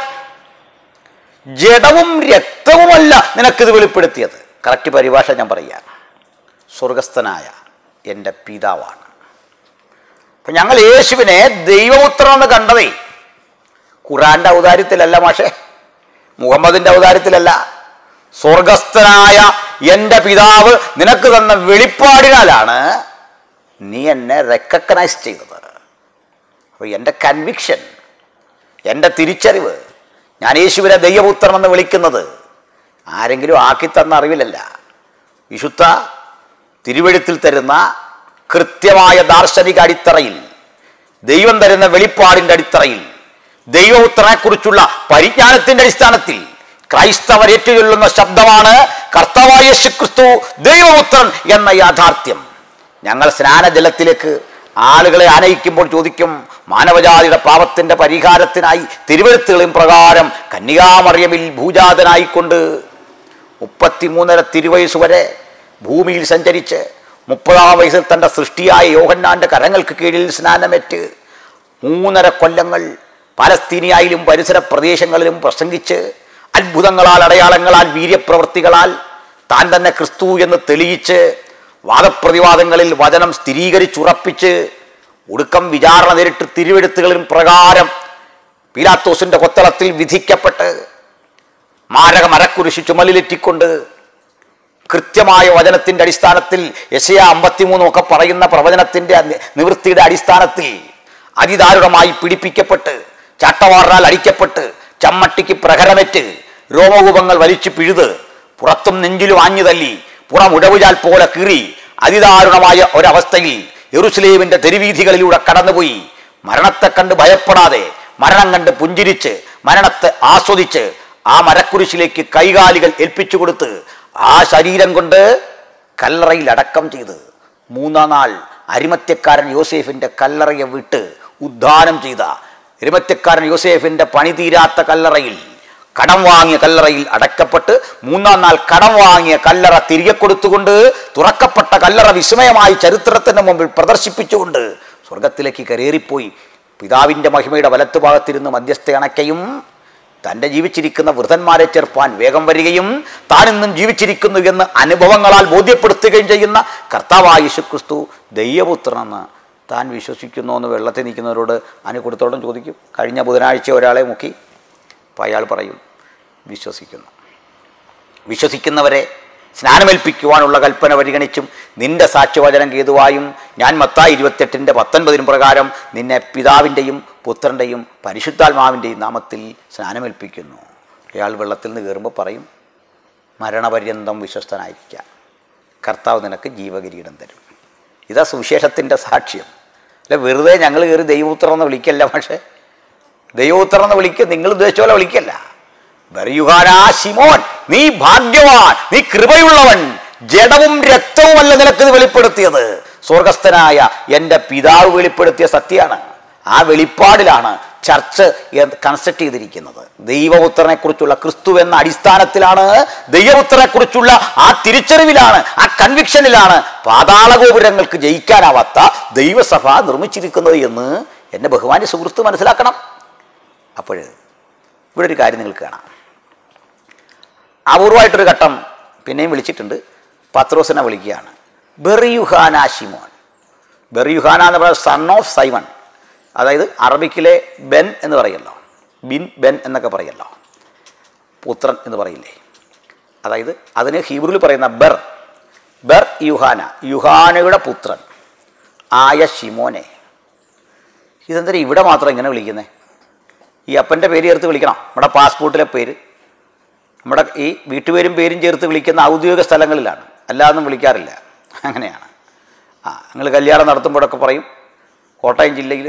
ജഡവും രക്തവുമല്ല നിനക്കിത് വെളിപ്പെടുത്തിയത് കറക്റ്റ് പരിഭാഷ ഞാൻ പറയാം സ്വർഗസ്ഥനായ എൻ്റെ പിതാവാണ് അപ്പം ഞങ്ങൾ യേശുവിനെ ദൈവപുത്രൻ എന്ന് കണ്ടതേ ഖുറാന്റെ ഔദാര്യത്തിലല്ല മാഷേ മുഹമ്മദിന്റെ ഔദാര്യത്തിലല്ല സ്വർഗസ്ഥനായ എൻ്റെ പിതാവ് നിനക്ക് തന്ന വെളിപ്പാടിനാലാണ് നീ എന്നെ റെക്കഗ്നൈസ് ചെയ്തത് അപ്പോൾ എൻ്റെ കൺവിക്ഷൻ എൻ്റെ തിരിച്ചറിവ് ഞാൻ യേശുവിനെ ദൈവപുത്രൻ എന്ന് വിളിക്കുന്നത് ആരെങ്കിലും ആക്കി തന്ന അറിവിലല്ല വിശുദ്ധ തിരുവഴുത്തിൽ തരുന്ന കൃത്യമായ ദാർശനിക അടിത്തറയിൽ ദൈവം തരുന്ന വെളിപ്പാടിൻ്റെ അടിത്തറയിൽ ദൈവപുത്രനെക്കുറിച്ചുള്ള പരിജ്ഞാനത്തിൻ്റെ അടിസ്ഥാനത്തിൽ ക്രൈസ്തവർ ഏറ്റുചൊല്ലുന്ന ശബ്ദമാണ് കർത്താവായ യേശു ക്രിസ്തു ദൈവപുത്രൻ എന്ന യാഥാർത്ഥ്യം ഞങ്ങൾ സ്നാനജലത്തിലേക്ക് ആളുകളെ ആനയിക്കുമ്പോൾ ചോദിക്കും മാനവജാതിയുടെ പാപത്തിന്റെ പരിഹാരത്തിനായി തിരുവഴുത്തുകളും പ്രകാരം കന്യാമറിയമിൽ ഭൂജാതനായിക്കൊണ്ട് മുപ്പത്തിമൂന്നര തിരുവയസ്സ് വരെ ഭൂമിയിൽ സഞ്ചരിച്ച് മുപ്പതാം വയസ്സിൽ തൻ്റെ സൃഷ്ടിയായ യോഹന്നാന്റെ കരങ്ങൾക്ക് കീഴിൽ സ്നാനമേറ്റ് മൂന്നര കൊല്ലങ്ങൾ പാലസ്തീനിയായാലും പരിസര പ്രദേശങ്ങളിലും പ്രസംഗിച്ച് അത്ഭുതങ്ങളാൽ അടയാളങ്ങളാൽ വീര്യപ്രവൃത്തികളാൽ താൻ തന്നെ ക്രിസ്തു എന്ന് തെളിയിച്ച് വാദപ്രതിവാദങ്ങളിൽ വചനം സ്ഥിരീകരിച്ചുറപ്പിച്ച് ഒടുക്കം വിചാരണ നേരിട്ട് തിരുവെഴുത്തുകളിലും പ്രകാരം പീലാത്തോസിന്റെ കൊത്തളത്തിൽ വിധിക്കപ്പെട്ട് മാരക മരക്കുരിശ് ചുമലിലെറ്റിക്കൊണ്ട് കൃത്യമായ വചനത്തിന്റെ അടിസ്ഥാനത്തിൽ യശയ അമ്പത്തിമൂന്നും ഒക്കെ പറയുന്ന പ്രവചനത്തിന്റെ നി- നിവൃത്തിയുടെ അടിസ്ഥാനത്തിൽ അതിദാരുണമായി പിടിപ്പിക്കപ്പെട്ട് ചാട്ടവാറിനാൽ അടിക്കപ്പെട്ട് ചമ്മട്ടിക്ക് പ്രഹരമേറ്റ് രോമകൂപങ്ങൾ വലിച്ചു പിഴുത് പുറത്തും നെഞ്ചിലും ആഞ്ഞു തല്ലി പുറം ഉടവുചാൽ പോലെ കീറി അതിദാരുണമായ ഒരവസ്ഥയിൽ യെറുസലേമിന്റെ തെരുവീഥികളിലൂടെ കടന്നുപോയി മരണത്തെ കണ്ട് ഭയപ്പെടാതെ മരണം കണ്ട് പുഞ്ചിരിച്ച് മരണത്തെ ആസ്വദിച്ച് ആ മരക്കുരിശിലേക്ക് കൈകാലികൾ ഏൽപ്പിച്ചു കൊടുത്ത് ആ ശരീരം കൊണ്ട് കല്ലറയിൽ അടക്കം ചെയ്ത് മൂന്നാം നാൾ അരിമത്യക്കാരൻ യോസേഫിന്റെ കല്ലറയെ വിട്ട് ഉദ്ധാനം ചെയ്ത അരിമത്യക്കാരൻ യോസേഫിന്റെ പണി തീരാത്ത കല്ലറയിൽ കടം വാങ്ങിയ കല്ലറയിൽ അടക്കപ്പെട്ട് മൂന്നാം നാൾ കടം വാങ്ങിയ കല്ലറ തിരികെ കൊടുത്തുകൊണ്ട് തുറക്കപ്പെട്ട കല്ലറ വിസ്മയമായി ചരിത്രത്തിന്റെ മുമ്പിൽ പ്രദർശിപ്പിച്ചുകൊണ്ട് സ്വർഗത്തിലേക്ക് കരേറിപ്പോയി പിതാവിന്റെ മഹിമയുടെ വലത്തുഭാഗത്തിരുന്ന് മധ്യസ്ഥ അണയ്ക്കയും തൻ്റെ ജീവിച്ചിരിക്കുന്ന വൃതന്മാരെ ചേർപ്പാൻ വേഗം വരികയും താൻ ഇന്നും ജീവിച്ചിരിക്കുന്നു എന്ന് അനുഭവങ്ങളാൽ ബോധ്യപ്പെടുത്തുകയും ചെയ്യുന്ന കർത്താവായ യേശുക്രിസ്തു ദൈവപുത്രനെന്ന് താൻ വിശ്വസിക്കുന്നു എന്ന് വെള്ളത്തിൽ നിൽക്കുന്നവരോട് അനു കൊടുത്തോളം ചോദിക്കും കഴിഞ്ഞ ബുധനാഴ്ച ഒരാളെ മുക്കി അപ്പോൾ അയാൾ പറയും വിശ്വസിക്കുന്നു വിശ്വസിക്കുന്നവരെ സ്നാനമേൽപ്പിക്കുവാനുള്ള കൽപ്പന പരിഗണിച്ചും നിന്റെ സാക്ഷ്യവചനം കേതുവായും ഞാൻ മത്തായി ഇരുപത്തെട്ടിൻ്റെ പത്തൊൻപതിനും പ്രകാരം നിന്നെ പിതാവിൻ്റെയും പുത്രൻ്റെയും പരിശുദ്ധാത്മാവിൻ്റെയും നാമത്തിൽ സ്നാനമേൽപ്പിക്കുന്നു അയാൾ വെള്ളത്തിൽ നിന്ന് കയറുമ്പോൾ പറയും മരണപര്യന്തം വിശ്വസ്തനായിരിക്കുക കർത്താവ് നിനക്ക് ജീവകിരീടം തരും ഇതാ സുവിശേഷത്തിൻ്റെ സാക്ഷ്യം അല്ല വെറുതെ ഞങ്ങൾ കയറി ദൈവപുത്രൻ എന്ന് വിളിക്കല്ല പക്ഷേ ദൈവപുത്രൻ എന്ന് വിളിക്കുക നിങ്ങൾ ഉദ്ദേശിച്ച പോലെ വിളിക്കല്ല ബറിയുഹാനാ ശിമോൻ നീ ഭാഗ്യവാൻ നീ കൃപയുള്ളവൻ ജഡവും രക്തവുമല്ല നിനക്കിത് വെളിപ്പെടുത്തിയത് സ്വർഗസ്ഥനായ എൻ്റെ പിതാവ് വെളിപ്പെടുത്തിയ സത്യമാണ് ആ വെളിപ്പാടിലാണ് ചർച്ച് കൺസെപ്റ്റ് ചെയ്തിരിക്കുന്നത് ദൈവപുത്രനെ കുറിച്ചുള്ള ക്രിസ്തു എന്ന അടിസ്ഥാനത്തിലാണ് ദൈവപുത്രനെ കുറിച്ചുള്ള ആ തിരിച്ചറിവിലാണ് ആ കൺവിക്ഷനിലാണ് പാതാളഗോപുരങ്ങൾക്ക് ജയിക്കാനാവാത്ത ദൈവസഭ നിർമ്മിച്ചിരിക്കുന്നത് എന്ന് എൻ്റെ ബഹുമാന്യ സുഹൃത്ത് മനസ്സിലാക്കണം അപ്പോൾ ഇവിടെ ഒരു കാര്യം നിങ്ങൾക്ക് കാണാം അപൂർവമായിട്ടൊരു ഘട്ടം പിന്നെയും വിളിച്ചിട്ടുണ്ട് പത്രോസിനെ വിളിക്കുകയാണ് ബെറിയുഹാന ഷിമോൻ ബെറിയുഹാന എന്ന് പറയുന്നത് സൺ ഓഫ് സൈമൺ അതായത് അറബിക്കിലെ ബെൻ എന്ന് പറയല്ലോ ബിൻ ബെൻ എന്നൊക്കെ പറയല്ലോ പുത്രൻ എന്ന് പറയില്ലേ അതായത് അതിന് ഹീബ്രുവിൽ പറയുന്ന ബെർ ബെർ യുഹാന യുഹാനയുടെ പുത്രൻ ആയ ഷിമോനെ ഇതെന്തിനാ ഇവിടെ മാത്രം ഇങ്ങനെ വിളിക്കുന്നത് ഈ അപ്പൻ്റെ പേര് ചേർത്ത് വിളിക്കണം നമ്മുടെ പാസ്പോർട്ടിലെ പേര് നമ്മുടെ ഈ വീട്ടുപേരും പേരും ചേർത്ത് വിളിക്കുന്ന ഔദ്യോഗിക സ്ഥലങ്ങളിലാണ് അല്ലാതൊന്നും വിളിക്കാറില്ല അങ്ങനെയാണ് ആ നിങ്ങൾ കല്യാണം നടത്തുമ്പോഴൊക്കെ പറയും കോട്ടയം ജില്ലയിൽ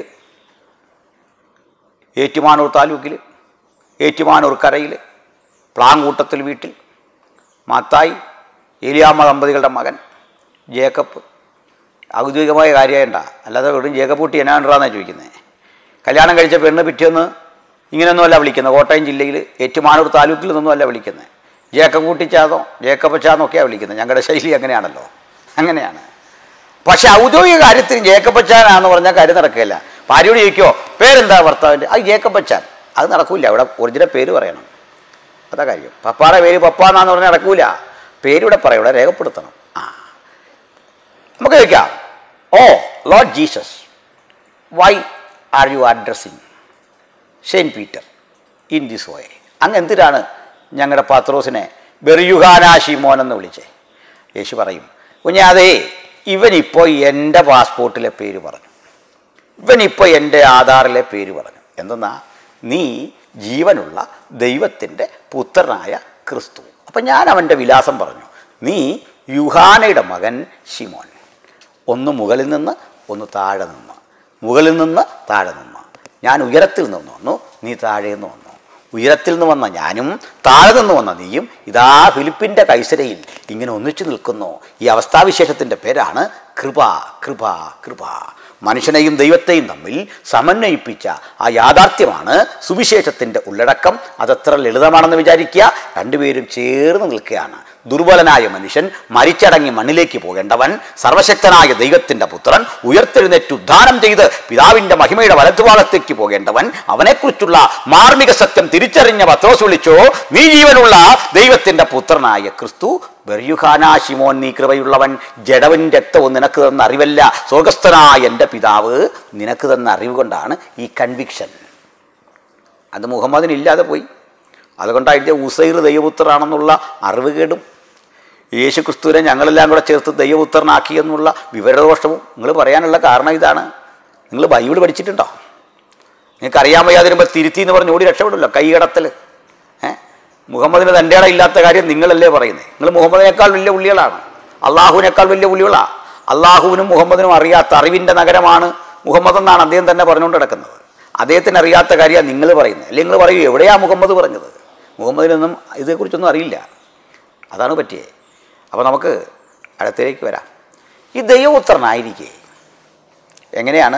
ഏറ്റുമാനൂർ താലൂക്കിൽ ഏറ്റുമാനൂർ കരയിൽ പ്ലാങ്കൂട്ടത്തിൽ വീട്ടിൽ മാത്തായി ഏലിയാമ്മ ദമ്പതികളുടെ മകൻ ജേക്കബ് ഔദ്യോഗികമായ കാര്യമായിട്ട അല്ലാതെ വെറും ജേക്കബ് കുട്ടി എന്നാണ്ടാന്നാണ് ചോദിക്കുന്നത് കല്യാണം കഴിച്ച പെണ്ണ് പിറ്റേന്ന് ഇങ്ങനെയൊന്നുമല്ല വിളിക്കുന്നത് കോട്ടയം ജില്ലയിൽ ഏറ്റുമാനൂർ താലൂക്കിൽ നിന്നുമല്ല വിളിക്കുന്നത് ജേക്കബ് കൂട്ടിച്ചാതോ ജേക്കബ് ചാന്നൊക്കെയാണ് വിളിക്കുന്നത് ഞങ്ങളുടെ ശൈലി അങ്ങനെയാണല്ലോ അങ്ങനെയാണ് പക്ഷെ ഔദ്യോഗിക കാര്യത്തിൽ ജേക്കബച്ചാനാന്ന് പറഞ്ഞാൽ കാര്യം നടക്കില്ല ഭാര്യയോട് ചോദിക്കോ പേരെന്താ ഭർത്താവിൻ്റെ അത് ജേക്കബച്ചാൻ അത് നടക്കൂല അവിടെ ഒറിജിനൽ പേര് പറയണം അതാ കാര്യം പപ്പാടെ പേര് പപ്പാന്നാന്ന് പറഞ്ഞാൽ നടക്കൂല പേരിവിടെ പറയും ഇവിടെ രേഖപ്പെടുത്തണം ആ നമുക്ക് ചോദിക്കാം O lord Jesus why are you addressing saint Peter in this way അങ്ങ് എന്തിനാണ് ഞങ്ങളുടെ പത്രോസിനെ ബെറിയുഹാനാശി മോൻ എന്ന് വിളിച്ചേ യേശു പറയും കുഞ്ഞാതേ ഇവനിപ്പോൾ എൻ്റെ പാസ്പോർട്ടിലെ പേര് പറഞ്ഞു ഇവനിപ്പോൾ എൻ്റെ ആധാറിലെ പേര് പറഞ്ഞു എന്തെന്നാ നീ ജീവനുള്ള ദൈവത്തിൻ്റെ പുത്രനായ ക്രിസ്തു അപ്പം ഞാൻ അവൻ്റെ വിലാസം പറഞ്ഞു നീ യുഹാനയുടെ മകൻ ഷിമോൻ ഒന്ന് മുകളിൽ നിന്ന് ഒന്ന് താഴെ നിന്ന് മുകളിൽ നിന്ന് താഴെ നിന്ന് ഞാൻ ഉയരത്തിൽ നിന്ന് വന്നു നീ താഴെ നിന്ന് വന്നു ഉയരത്തിൽ നിന്ന് വന്ന ഞാനും താഴെ നിന്ന് വന്ന നീയും ഇതാ ഫിലിപ്പിൻ്റെ കൈസരയിൽ ഇങ്ങനെ ഒന്നിച്ചു നിൽക്കുന്നു ഈ അവസ്ഥാവിശേഷത്തിൻ്റെ പേരാണ് കൃപ കൃപ കൃപ മനുഷ്യനെയും ദൈവത്തെയും തമ്മിൽ സമന്വയിപ്പിച്ച ആ യാഥാർത്ഥ്യമാണ് സുവിശേഷത്തിൻ്റെ ഉള്ളടക്കം അതത്ര ലളിതമാണെന്ന് വിചാരിക്കുക രണ്ടുപേരും ചേർന്ന് നിൽക്കുകയാണ് ദുർബലനായ മനുഷ്യൻ മരിച്ചടങ്ങി മണ്ണിലേക്ക് പോകേണ്ടവൻ സർവശക്തനായ ദൈവത്തിൻ്റെ പുത്രൻ ഉയർത്തെഴുന്നേറ്റ് ഉദ്ധാനം ചെയ്ത് പിതാവിൻ്റെ മഹിമയുടെ വലത്തുഭാഗത്തേക്ക് പോകേണ്ടവൻ അവനെക്കുറിച്ചുള്ള മാർമിക സത്യം തിരിച്ചറിഞ്ഞ പത്രോസ് വിളിച്ചോ നീ ജീവനുള്ള ദൈവത്തിൻ്റെ പുത്രനായ ക്രിസ്തു ബെർയുഖാനാ ശിമോൻ നീ കൃപയുള്ളവൻ ജഡവൻ രക്തവും നിനക്ക് തന്ന അറിവല്ല സ്വർഗസ്ഥനായ എൻ്റെ പിതാവ് നിനക്ക് തന്ന അറിവ് കൊണ്ടാണ് ഈ കൺവിക്ഷൻ അത് മുഹമ്മദിനില്ലാതെ പോയി അതുകൊണ്ടായിട്ട് ഉസൈർ ദൈവപുത്രനാണെന്നുള്ള അറിവ് കേടും യേശു ക്രിസ്തുവിനെ ഞങ്ങളെല്ലാം കൂടെ ചേർത്ത് ദൈവപുത്രനാക്കി എന്നുള്ള വിവരദോഷവും നിങ്ങൾ പറയാനുള്ള കാരണം ഇതാണ് നിങ്ങൾ ബൈബിൾ പഠിച്ചിട്ടുണ്ടോ നിങ്ങൾക്ക് അറിയാൻ വയ്യാതിരുമ്പോൾ തിരുത്തി എന്ന് പറഞ്ഞ് ഓടി രക്ഷപ്പെടില്ല കൈകടത്തൽ ഏഹ് മുഹമ്മദിന് തൻ്റെ ഇടം ഇല്ലാത്ത കാര്യം നിങ്ങളല്ലേ പറയുന്നത് നിങ്ങൾ മുഹമ്മദിനേക്കാൾ വലിയ ഉള്ളികളാണ് അള്ളാഹുവിനേക്കാൾ വലിയ ഉള്ളികളാണ് അള്ളാഹുവിനും മുഹമ്മദിനും അറിയാത്ത അറിവിൻ്റെ നഗരമാണ് മുഹമ്മദ് എന്നാണ് അദ്ദേഹം തന്നെ പറഞ്ഞുകൊണ്ട് കിടക്കുന്നത് അദ്ദേഹത്തിന് അറിയാത്ത കാര്യമാണ് നിങ്ങൾ പറയുന്നത് അല്ലെങ്കിൽ നിങ്ങൾ പറയൂ എവിടെയാണ് മുഹമ്മദ് പറഞ്ഞത് മുഹമ്മദിനൊന്നും ഇതേക്കുറിച്ചൊന്നും അറിയില്ല അതാണ് പറ്റിയേ അപ്പോൾ നമുക്ക് അടുത്തേക്ക് വരാം ഈ ദൈവപുത്രനായിരിക്കെ എങ്ങനെയാണ്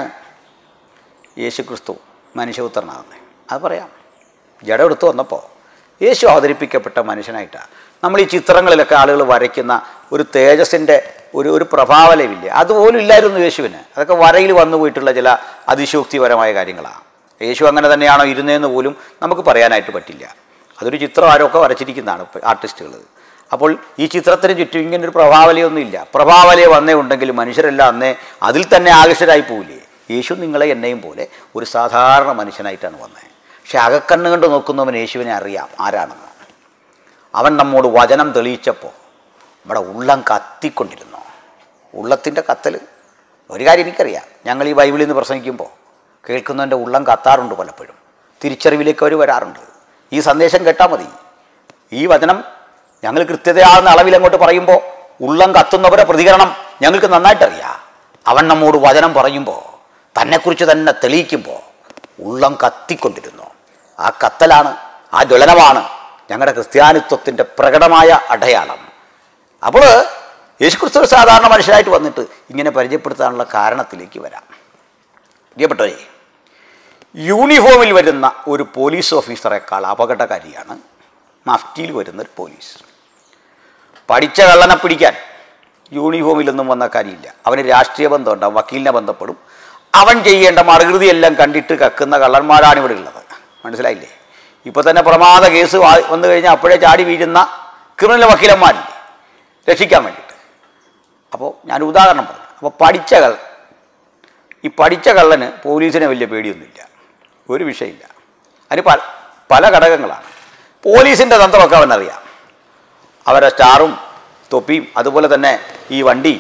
യേശു ക്രിസ്തു മനുഷ്യപുത്രനാകുന്നത് അത് പറയാം ജഡ എടുത്തു വന്നപ്പോൾ യേശു അവതരിപ്പിക്കപ്പെട്ട മനുഷ്യനായിട്ടാണ് നമ്മൾ ഈ ചിത്രങ്ങളിലൊക്കെ ആളുകൾ വരയ്ക്കുന്ന ഒരു തേജസ്സിൻ്റെ ഒരു ഒരു പ്രഭാവലമില്ലേ അതുപോലും ഇല്ലായിരുന്നു യേശുവിന് അതൊക്കെ വരയിൽ വന്നു പോയിട്ടുള്ള ചില അതിശോക്തിപരമായ കാര്യങ്ങളാണ് യേശു അങ്ങനെ തന്നെയാണോ ഇരുന്നതെന്ന് പോലും നമുക്ക് പറയാനായിട്ട് പറ്റില്ല അതൊരു ചിത്രം ആരൊക്കെ വരച്ചിരിക്കുന്നതാണ് ആർട്ടിസ്റ്റുകൾ അപ്പോൾ ഈ ചിത്രത്തിന് ചുറ്റും ഇങ്ങനെ ഒരു പ്രഭാവലയൊന്നും ഇല്ല പ്രഭാവലയെ വന്നേ ഉണ്ടെങ്കിൽ മനുഷ്യരെല്ലാം അന്നേ അതിൽ തന്നെ ആകർഷരായി പോവില്ലേ യേശു നിങ്ങളെ എന്നെയും പോലെ ഒരു സാധാരണ മനുഷ്യനായിട്ടാണ് വന്നത് പക്ഷെ അകക്കണ്ണ് കണ്ട് നോക്കുന്നവൻ യേശുവിനെ അറിയാം ആരാണെന്ന് അവൻ നമ്മോട് വചനം തെളിയിച്ചപ്പോൾ നമ്മുടെ ഉള്ളം കത്തിക്കൊണ്ടിരുന്നു ഉള്ളത്തിൻ്റെ കത്തൽ ഒരു കാര്യം എനിക്കറിയാം ഞങ്ങൾ ഈ ബൈബിളിൽ നിന്ന് പ്രസംഗിക്കുമ്പോൾ കേൾക്കുന്നവൻ്റെ ഉള്ളം കത്താറുണ്ട് പലപ്പോഴും തിരിച്ചറിവിലേക്ക് അവർ വരാറുണ്ട് ഈ സന്ദേശം കേട്ടാൽ മതി ഈ വചനം ഞങ്ങൾ കൃത്യതയാകുന്ന അളവിൽ അങ്ങോട്ട് പറയുമ്പോൾ ഉള്ളം കത്തുന്നവരുടെ പ്രതികരണം ഞങ്ങൾക്ക് നന്നായിട്ടറിയാം അവൻ നമ്മോട് വചനം പറയുമ്പോൾ തന്നെക്കുറിച്ച് തന്നെ തെളിയിക്കുമ്പോൾ ഉള്ളം കത്തിക്കൊണ്ടിരുന്നു ആ കത്തലാണ് ആ ജ്വലനമാണ് ഞങ്ങളുടെ ക്രിസ്ത്യാനിത്വത്തിൻ്റെ പ്രകടമായ അടയാളം അപ്പോൾ യേശുക്രിസ്തു ഒരു സാധാരണ മനുഷ്യനായിട്ട് വന്നിട്ട് ഇങ്ങനെ പരിചയപ്പെടുത്താനുള്ള കാരണത്തിലേക്ക് വരാം പ്രിയപ്പെട്ടവരെ യൂണിഫോമിൽ വരുന്ന ഒരു പോലീസ് ഓഫീസറെക്കാൾ അപകടകാരിയാണ് മഫ്റ്റിയിൽ വരുന്ന ഒരു പോലീസ് പഠിച്ച കള്ളനെ പിടിക്കാൻ യൂണിഫോമിലൊന്നും വന്ന കാര്യമില്ല അവന് രാഷ്ട്രീയ ബന്ധമുണ്ടാവും വക്കീലിനെ ബന്ധപ്പെടും അവൻ ചെയ്യേണ്ട മറുകൃതിയെല്ലാം കണ്ടിട്ട് കക്കുന്ന കള്ളന്മാരാണ് ഇവിടെ ഉള്ളത് മനസ്സിലായില്ലേ ഇപ്പോൾ തന്നെ പ്രമാദ കേസ് വാ- വന്നു കഴിഞ്ഞാൽ അപ്പോഴേ ചാടി വീഴുന്ന ക്രിമിനൽ വക്കീലന്മാരില്ലേ രക്ഷിക്കാൻ വേണ്ടിയിട്ട് അപ്പോൾ ഞാൻ ഉദാഹരണം പറഞ്ഞു അപ്പോൾ പഠിച്ച കള്ളൻ ഈ പഠിച്ച കള്ളന് പോലീസിനെ വലിയ പേടിയൊന്നുമില്ല ഒരു വിഷയമില്ല അതിന് പല പല ഘടകങ്ങളാണ് പോലീസിൻ്റെ തന്ത്രമൊക്കെ അവനറിയാം അവരുടെ സ്റ്റാറും തൊപ്പിയും അതുപോലെ തന്നെ ഈ വണ്ടി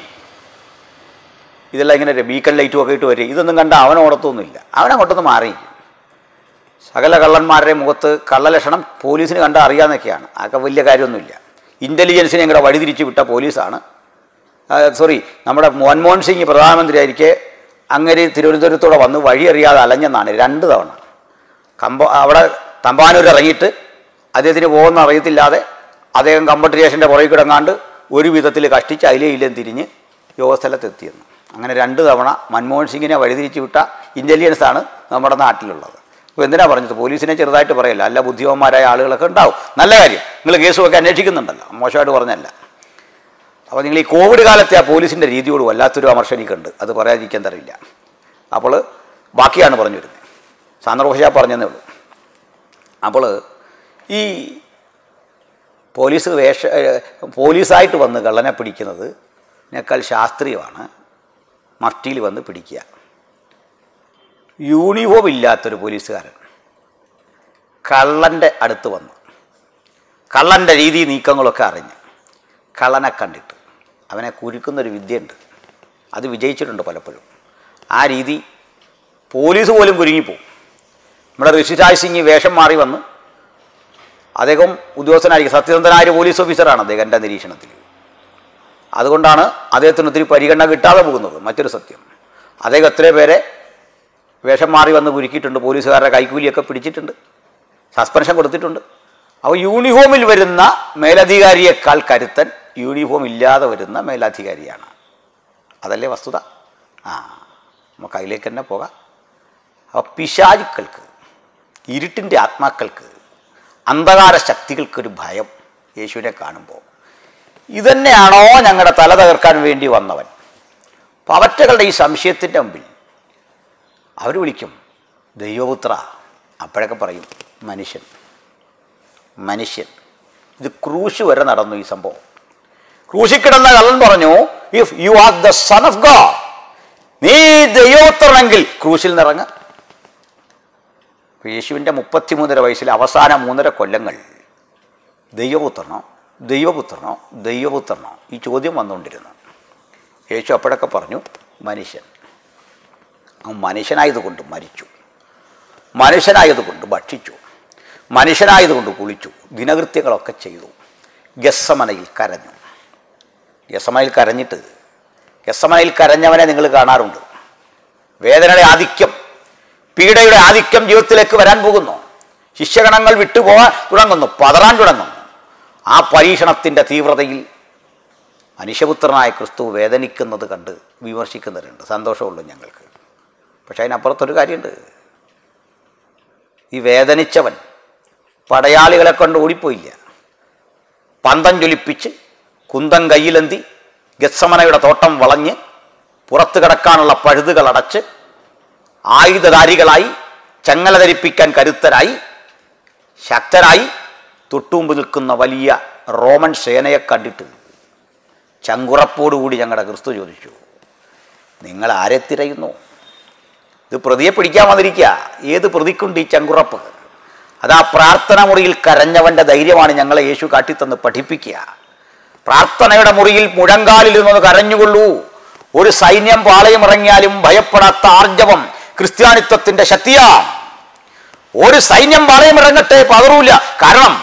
ഇതെല്ലാം ഇങ്ങനെ ബീക്കൺ ലൈറ്റും ഒക്കെ ഇട്ട് വരും ഇതൊന്നും കണ്ട അവൻ ഓടത്തൊന്നുമില്ല അവനങ്ങോട്ടൊന്ന് മാറിയിരിക്കും സകല കള്ളന്മാരുടെ മുഖത്ത് കള്ളലക്ഷണം പോലീസിന് കണ്ടാൽ അറിയാമെന്നൊക്കെയാണ് അതൊക്കെ വലിയ കാര്യമൊന്നുമില്ല ഇൻ്റലിജൻസിനെ ഇങ്ങനെ വഴിതിരിച്ച് വിട്ട പോലീസാണ് സോറി നമ്മുടെ മൻമോഹൻ സിംഗ് പ്രധാനമന്ത്രിയായിരിക്കെ അങ്ങനെ തിരുവനന്തപുരത്തൂടെ വന്ന് വഴി അറിയാതെ അലഞ്ഞെന്നാണ് രണ്ട് തവണ കമ്പ അവിടെ തമ്പാനൂർ ഇറങ്ങിയിട്ട് അദ്ദേഹത്തിന് പോകുന്ന അറിയത്തില്ലാതെ അദ്ദേഹം കമ്പട്ട് സ്റ്റേഷൻ്റെ പുറകിൽ കിടങ്ങാണ്ട് ഒരു വിധത്തിൽ കഷ്ടിച്ച് അതിലേ ഇല്ലേം തിരിഞ്ഞ് യോഗസ്ഥലത്തെത്തിയെന്ന് അങ്ങനെ രണ്ട് തവണ മൻമോഹൻ സിംഗിനെ വഴിതിരിച്ച് വിട്ട ഇൻ്റലിജൻസ് ആണ് നമ്മുടെ നാട്ടിലുള്ളത് അപ്പോൾ എന്തിനാ പറഞ്ഞത് പോലീസിനെ ചെറുതായിട്ട് പറയല്ല അല്ല ബുദ്ധിമാന്മാരായ ആളുകളൊക്കെ ഉണ്ടാവും നല്ല കാര്യം നിങ്ങൾ കേസുമൊക്കെ അന്വേഷിക്കുന്നുണ്ടല്ലോ മോശമായിട്ട് പറഞ്ഞല്ല അപ്പോൾ നിങ്ങൾ ഈ കോവിഡ് കാലത്തെ ആ പോലീസിൻ്റെ രീതിയോട് വല്ലാത്തൊരു അമർഷം എനിക്കുണ്ട് അത് പറയാതിരിക്കാൻ തരില്ല അപ്പോൾ ബാക്കിയാണ് പറഞ്ഞു വരുന്നത് സാന്ദർഭ പറഞ്ഞതേ ഉള്ളൂ അപ്പോൾ ഈ പോലീസ് വേഷ ഏഹ് പോലീസായിട്ട് വന്ന് കള്ളനെ പിടിക്കുന്നത് ഇതിനേക്കാൾ ശാസ്ത്രീയമാണ് മഫ്റ്റിയിൽ വന്ന് പിടിക്കുക യൂണിഫോം ഇല്ലാത്തൊരു പോലീസുകാരൻ കള്ളൻ്റെ അടുത്ത് വന്നു കള്ളൻ്റെ രീതി നീക്കങ്ങളൊക്കെ അറിഞ്ഞ് കള്ളനെ കണ്ടിട്ട് അവനെ കുരുക്കുന്നൊരു വിദ്യയുണ്ട് അത് വിജയിച്ചിട്ടുണ്ട് പലപ്പോഴും ആ രീതി പോലീസ് പോലും കുരുങ്ങിപ്പോവും നമ്മുടെ ഋഷിരാജ് സിംഗ് വേഷം മാറി വന്ന് അദ്ദേഹം ഉദ്യോഗസ്ഥനായിരിക്കും സത്യസന്ധനായ ഒരു പോലീസ് ഓഫീസറാണ് അദ്ദേഹം എൻ്റെ നിരീക്ഷണത്തിൽ അതുകൊണ്ടാണ് അദ്ദേഹത്തിന് ഒത്തിരി പരിഗണന കിട്ടാതെ പോകുന്നത് മറ്റൊരു സത്യം അദ്ദേഹം എത്ര പേരെ വേഷം മാറി വന്ന് കുരുക്കിയിട്ടുണ്ട് പോലീസുകാരുടെ കൈക്കൂലിയൊക്കെ പിടിച്ചിട്ടുണ്ട് സസ്പെൻഷൻ കൊടുത്തിട്ടുണ്ട് അപ്പോൾ യൂണിഫോമിൽ വരുന്ന മേലധികാരിയേക്കാൾ കരുത്തൻ യൂണിഫോം ഇല്ലാതെ വരുന്ന മേലധികാരിയാണ് അതല്ലേ വസ്തുത ആ നമുക്ക് അതിലേക്ക് തന്നെ പോകാം അപ്പോൾ പിശാചുക്കൾക്ക് ഇരുട്ടിൻ്റെ ആത്മാക്കൾക്ക് അന്ധകാര ശക്തികൾക്കൊരു ഭയം യേശുവിനെ കാണുമ്പോൾ ഇതന്നെയാണോ ഞങ്ങളുടെ തല തകർക്കാൻ വേണ്ടി വന്നവൻ അപ്പം അവറ്റകളുടെ ഈ സംശയത്തിൻ്റെ മുമ്പിൽ അവർ വിളിക്കും ദൈവപുത്ര അപ്പോഴൊക്കെ പറയും മനുഷ്യൻ മനുഷ്യൻ ഇത് ക്രൂശ് വരെ നടന്നു ഈ സംഭവം ക്രൂശിൽ കിടന്ന കള്ളൻ പറഞ്ഞു if you are the son of God നീ ദൈവോത്തരണെങ്കിൽ ക്രൂശിൽ നിറങ്ങ യേശുവിൻ്റെ മുപ്പത്തിമൂന്നര വയസ്സിൽ അവസാന മൂന്നര കൊല്ലങ്ങൾ ദൈവപുത്രനോ ദൈവപുത്രനോ ദൈവപുത്രനോ ഈ ചോദ്യം വന്നുകൊണ്ടിരുന്നു യേശു അപ്പോഴൊക്കെ പറഞ്ഞു മനുഷ്യൻ അവൻ മനുഷ്യനായതുകൊണ്ട് മരിച്ചു മനുഷ്യനായതുകൊണ്ട് ഭക്ഷിച്ചു മനുഷ്യനായതുകൊണ്ട് കുളിച്ചു ദിനകൃത്യങ്ങളൊക്കെ ചെയ്തു ഗസ്സമനയിൽ കരഞ്ഞു ഗസമനയിൽ കരഞ്ഞിട്ട് ഗസമനയിൽ കരഞ്ഞവനെ നിങ്ങൾ കാണാറുണ്ട് വേദനയുടെ ആധിക്യം പീഡയുടെ ആധിക്യം ജീവിതത്തിലേക്ക് വരാൻ പോകുന്നു ശിഷ്യഗണങ്ങൾ വിട്ടുപോകാൻ തുടങ്ങുന്നു പതറാൻ തുടങ്ങുന്നു ആ പരീക്ഷണത്തിൻ്റെ തീവ്രതയിൽ മനുഷ്യപുത്രനായ ക്രിസ്തു വേദനിക്കുന്നത് കണ്ട് വിമർശിക്കുന്നവരുണ്ട് സന്തോഷമുള്ളൂ ഞങ്ങൾക്ക് പക്ഷേ അതിനപ്പുറത്തൊരു കാര്യമുണ്ട് ഈ വേദനിച്ചവൻ പടയാളികളെ കൊണ്ട് ഓടിപ്പോയില്ല പന്തം ജ്വലിപ്പിച്ച് കുന്തം കയ്യിലെന്തി ഗത്സമനയുടെ തോട്ടം വളഞ്ഞ് പുറത്തു കിടക്കാനുള്ള പഴുതുകൾ അടച്ച് ആയുധധാരികളായി ചങ്ങല ധരിപ്പിക്കാൻ കരുത്തരായി ശക്തരായി തൊട്ടുമുമ്പ് നിൽക്കുന്ന വലിയ റോമൻ സേനയെ കണ്ടിട്ട് ചങ്കുറപ്പോടുകൂടി ഞങ്ങളുടെ ക്രിസ്തു ചോദിച്ചു നിങ്ങൾ ആരെ തിരയുന്നു ഇത് പ്രതിയെ പിടിക്കാൻ വന്നിരിക്കുക ഏത് പ്രതിക്കുണ്ട് ഈ ചങ്കുറപ്പ് അതാ പ്രാർത്ഥന മുറിയിൽ കരഞ്ഞവൻ്റെ ധൈര്യമാണ് ഞങ്ങളെ യേശു കാട്ടിത്തന്ന് പഠിപ്പിക്കുക പ്രാർത്ഥനയുടെ മുറിയിൽ മുഴങ്കാലിൽ നിന്ന് കരഞ്ഞുകൊള്ളൂ ഒരു സൈന്യം പാളയം ഇറങ്ങിയാലും ഭയപ്പെടാത്ത ആർജവം ക്രിസ്ത്യാനിത്വത്തിന്റെ ശക്തിയാ ഒരു സൈന്യം പാളയം ഇറങ്ങട്ടെ പതറൂല കാരണം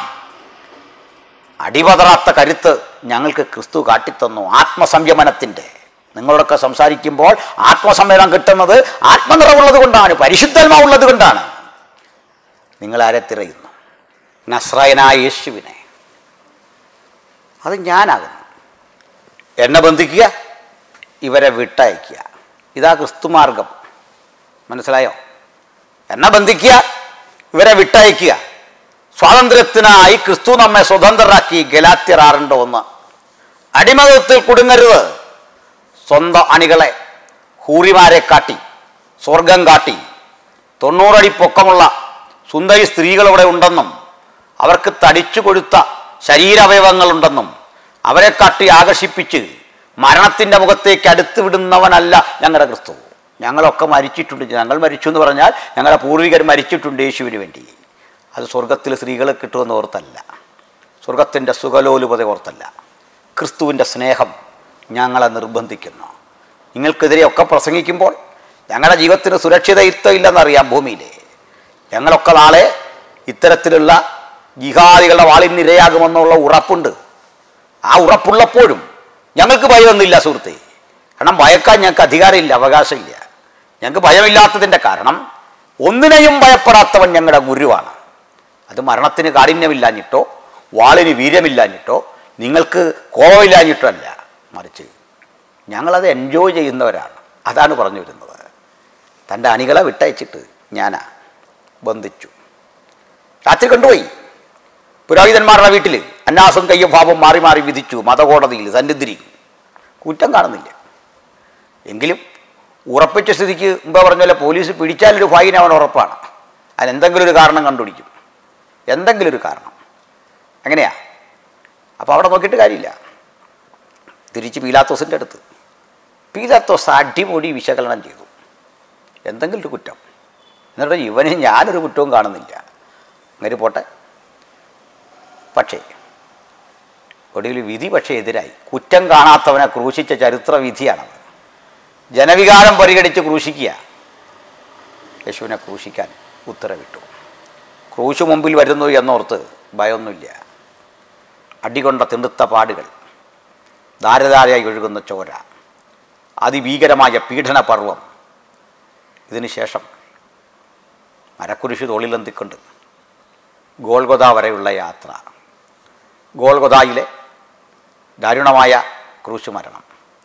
അടിപതറാത്ത കരുത്ത് ഞങ്ങൾക്ക് ക്രിസ്തു കാട്ടിത്തന്നു ആത്മസംയമനത്തിൻ്റെ നിങ്ങളോടൊക്കെ സംസാരിക്കുമ്പോൾ ആത്മസംയമനം കിട്ടുന്നത് ആത്മനിറവുള്ളത് കൊണ്ടാണ് പരിശുദ്ധാത്മാവുള്ളത് കൊണ്ടാണ് നിങ്ങൾ ആരെ തിരയുന്നു നസ്രായനായ യേശുവിനെ അത് ഞാനാകുന്നു എന്നെ ബന്ധിക്കുക ഇവരെ വിട്ടയക്കുക ഇതാ ക്രിസ്തുമാർഗം മനസ്സിലായോ എന്നെ ബന്ധിക്കുക ഇവരെ വിട്ടയക്കുക സ്വാതന്ത്ര്യത്തിനായി ക്രിസ്തു നമ്മെ സ്വതന്ത്രരാക്കി ഗലാത്യർ ആറിൻ്റെ ഒന്ന് അടിമതത്തിൽ കുടുങ്ങരുത് സ്വന്തം അണികളെ ഹൂറിമാരെ കാട്ടി സ്വർഗം കാട്ടി തൊണ്ണൂറടി പൊക്കമുള്ള സുന്ദരി സ്ത്രീകൾ ഇവിടെ ഉണ്ടെന്നും അവർക്ക് തടിച്ചു കൊടുത്ത ശരീരാവയവങ്ങളുണ്ടെന്നും അവരെ കാട്ടി ആകർഷിപ്പിച്ച് മരണത്തിൻ്റെ മുഖത്തേക്ക് അടുത്ത് വിടുന്നവനല്ല ഞങ്ങളുടെ ക്രിസ്തു ഞങ്ങളൊക്കെ മരിച്ചിട്ടുണ്ട് ഞങ്ങൾ മരിച്ചു എന്ന് പറഞ്ഞാൽ ഞങ്ങളുടെ പൂർവികർ മരിച്ചിട്ടുണ്ട് യേശുവിന് വേണ്ടി അത് സ്വർഗത്തിൽ സ്ത്രീകളെ കിട്ടുമെന്ന് ഓർത്തല്ല സ്വർഗത്തിൻ്റെ സുഖലോലുപത ഓർത്തല്ല ക്രിസ്തുവിൻ്റെ സ്നേഹം ഞങ്ങളെ നിർബന്ധിക്കുന്നു നിങ്ങൾക്കെതിരെ ഒക്കെ പ്രസംഗിക്കുമ്പോൾ ഞങ്ങളുടെ ജീവിതത്തിന് സുരക്ഷിതത്വം ഇല്ലെന്നറിയാം ഭൂമിയിൽ ഞങ്ങളൊക്കെ നാളെ ഇത്തരത്തിലുള്ള ജിഹാദികളുടെ വാളിന് ഇരയാകുമെന്നുള്ള ഉറപ്പുണ്ട് ആ ഉറപ്പുള്ളപ്പോഴും ഞങ്ങൾക്ക് ഭയമൊന്നുമില്ല സുഹൃത്തെ കാരണം ഭയക്കാൻ ഞങ്ങൾക്ക് അധികാരമില്ല അവകാശമില്ല ഞങ്ങൾക്ക് ഭയമില്ലാത്തതിൻ്റെ കാരണം ഒന്നിനെയും ഭയപ്പെടാത്തവൻ ഞങ്ങളുടെ ഗുരുവാണ് അത് മരണത്തിന് കാഠിന്യമില്ലാഞ്ഞിട്ടോ വാളിന് വീര്യമില്ലാഞ്ഞിട്ടോ നിങ്ങൾക്ക് കോപമില്ലാഞ്ഞിട്ടോ അല്ല മറിച്ച് ഞങ്ങളത് എൻജോയ് ചെയ്യുന്നവരാണ് അതാണ് പറഞ്ഞു വരുന്നത് തൻ്റെ അണികളെ വിട്ടയച്ചിട്ട് ഞാനാ ബന്ധിച്ചു രാത്രി കൊണ്ടുപോയി പുരോഹിതന്മാരുടെ വീട്ടിൽ അന്നാസും കയ്യഭാവം മാറി മാറി വിധിച്ചു മതകോടതിയിൽ സന്നിധിരി കുറ്റം കാണുന്നില്ല എങ്കിലും ഉറപ്പിച്ച സ്ഥിതിക്ക് മുമ്പ് പറഞ്ഞ പോലെ പോലീസ് പിടിച്ചാലൊരു ഫൈൻ അവൻ ഉറപ്പാണ് അതിനെന്തെങ്കിലും ഒരു കാരണം കണ്ടുപിടിക്കും എന്തെങ്കിലും ഒരു കാരണം അങ്ങനെയാ അപ്പോൾ അവിടെ നോക്കിയിട്ട് കാര്യമില്ല തിരിച്ച് പീലാത്തോസിൻ്റെ അടുത്ത് പീലാത്തോസ് അടിപൊളി വിശകലനം ചെയ്തു എന്തെങ്കിലും ഒരു കുറ്റം എന്നിട്ട് ഇവന് ഞാനൊരു കുറ്റവും കാണുന്നില്ല അങ്ങനെ പോട്ടെ പക്ഷേ ഒടുവിൽ വിധി പക്ഷേ എതിരായി കുറ്റം കാണാത്തവനെ ക്രൂശിച്ച ചരിത്ര വിധിയാണത് ജനവികാരം പരിഗണിച്ച് ക്രൂശിക്കുക യേശുവിനെ ക്രൂശിക്കാൻ ഉത്തരവിട്ടു ക്രൂശ് മുമ്പിൽ വരുന്നു എന്നോർത്ത് ഭയമൊന്നുമില്ല അടികൊണ്ട തിണ്ടുത്ത പാടുകൾ ധാരധാരയായി ഒഴുകുന്ന ചോര അതിഭീകരമായ പീഡന പർവം ഇതിനു ശേഷം മരക്കുരിശ് തോളിലെന്തിക്കൊണ്ട് ഗോൾഗൊത വരെയുള്ള യാത്ര ഗോൾഗൊതായിലെ ദാരുണമായ ക്രൂശ് മരണം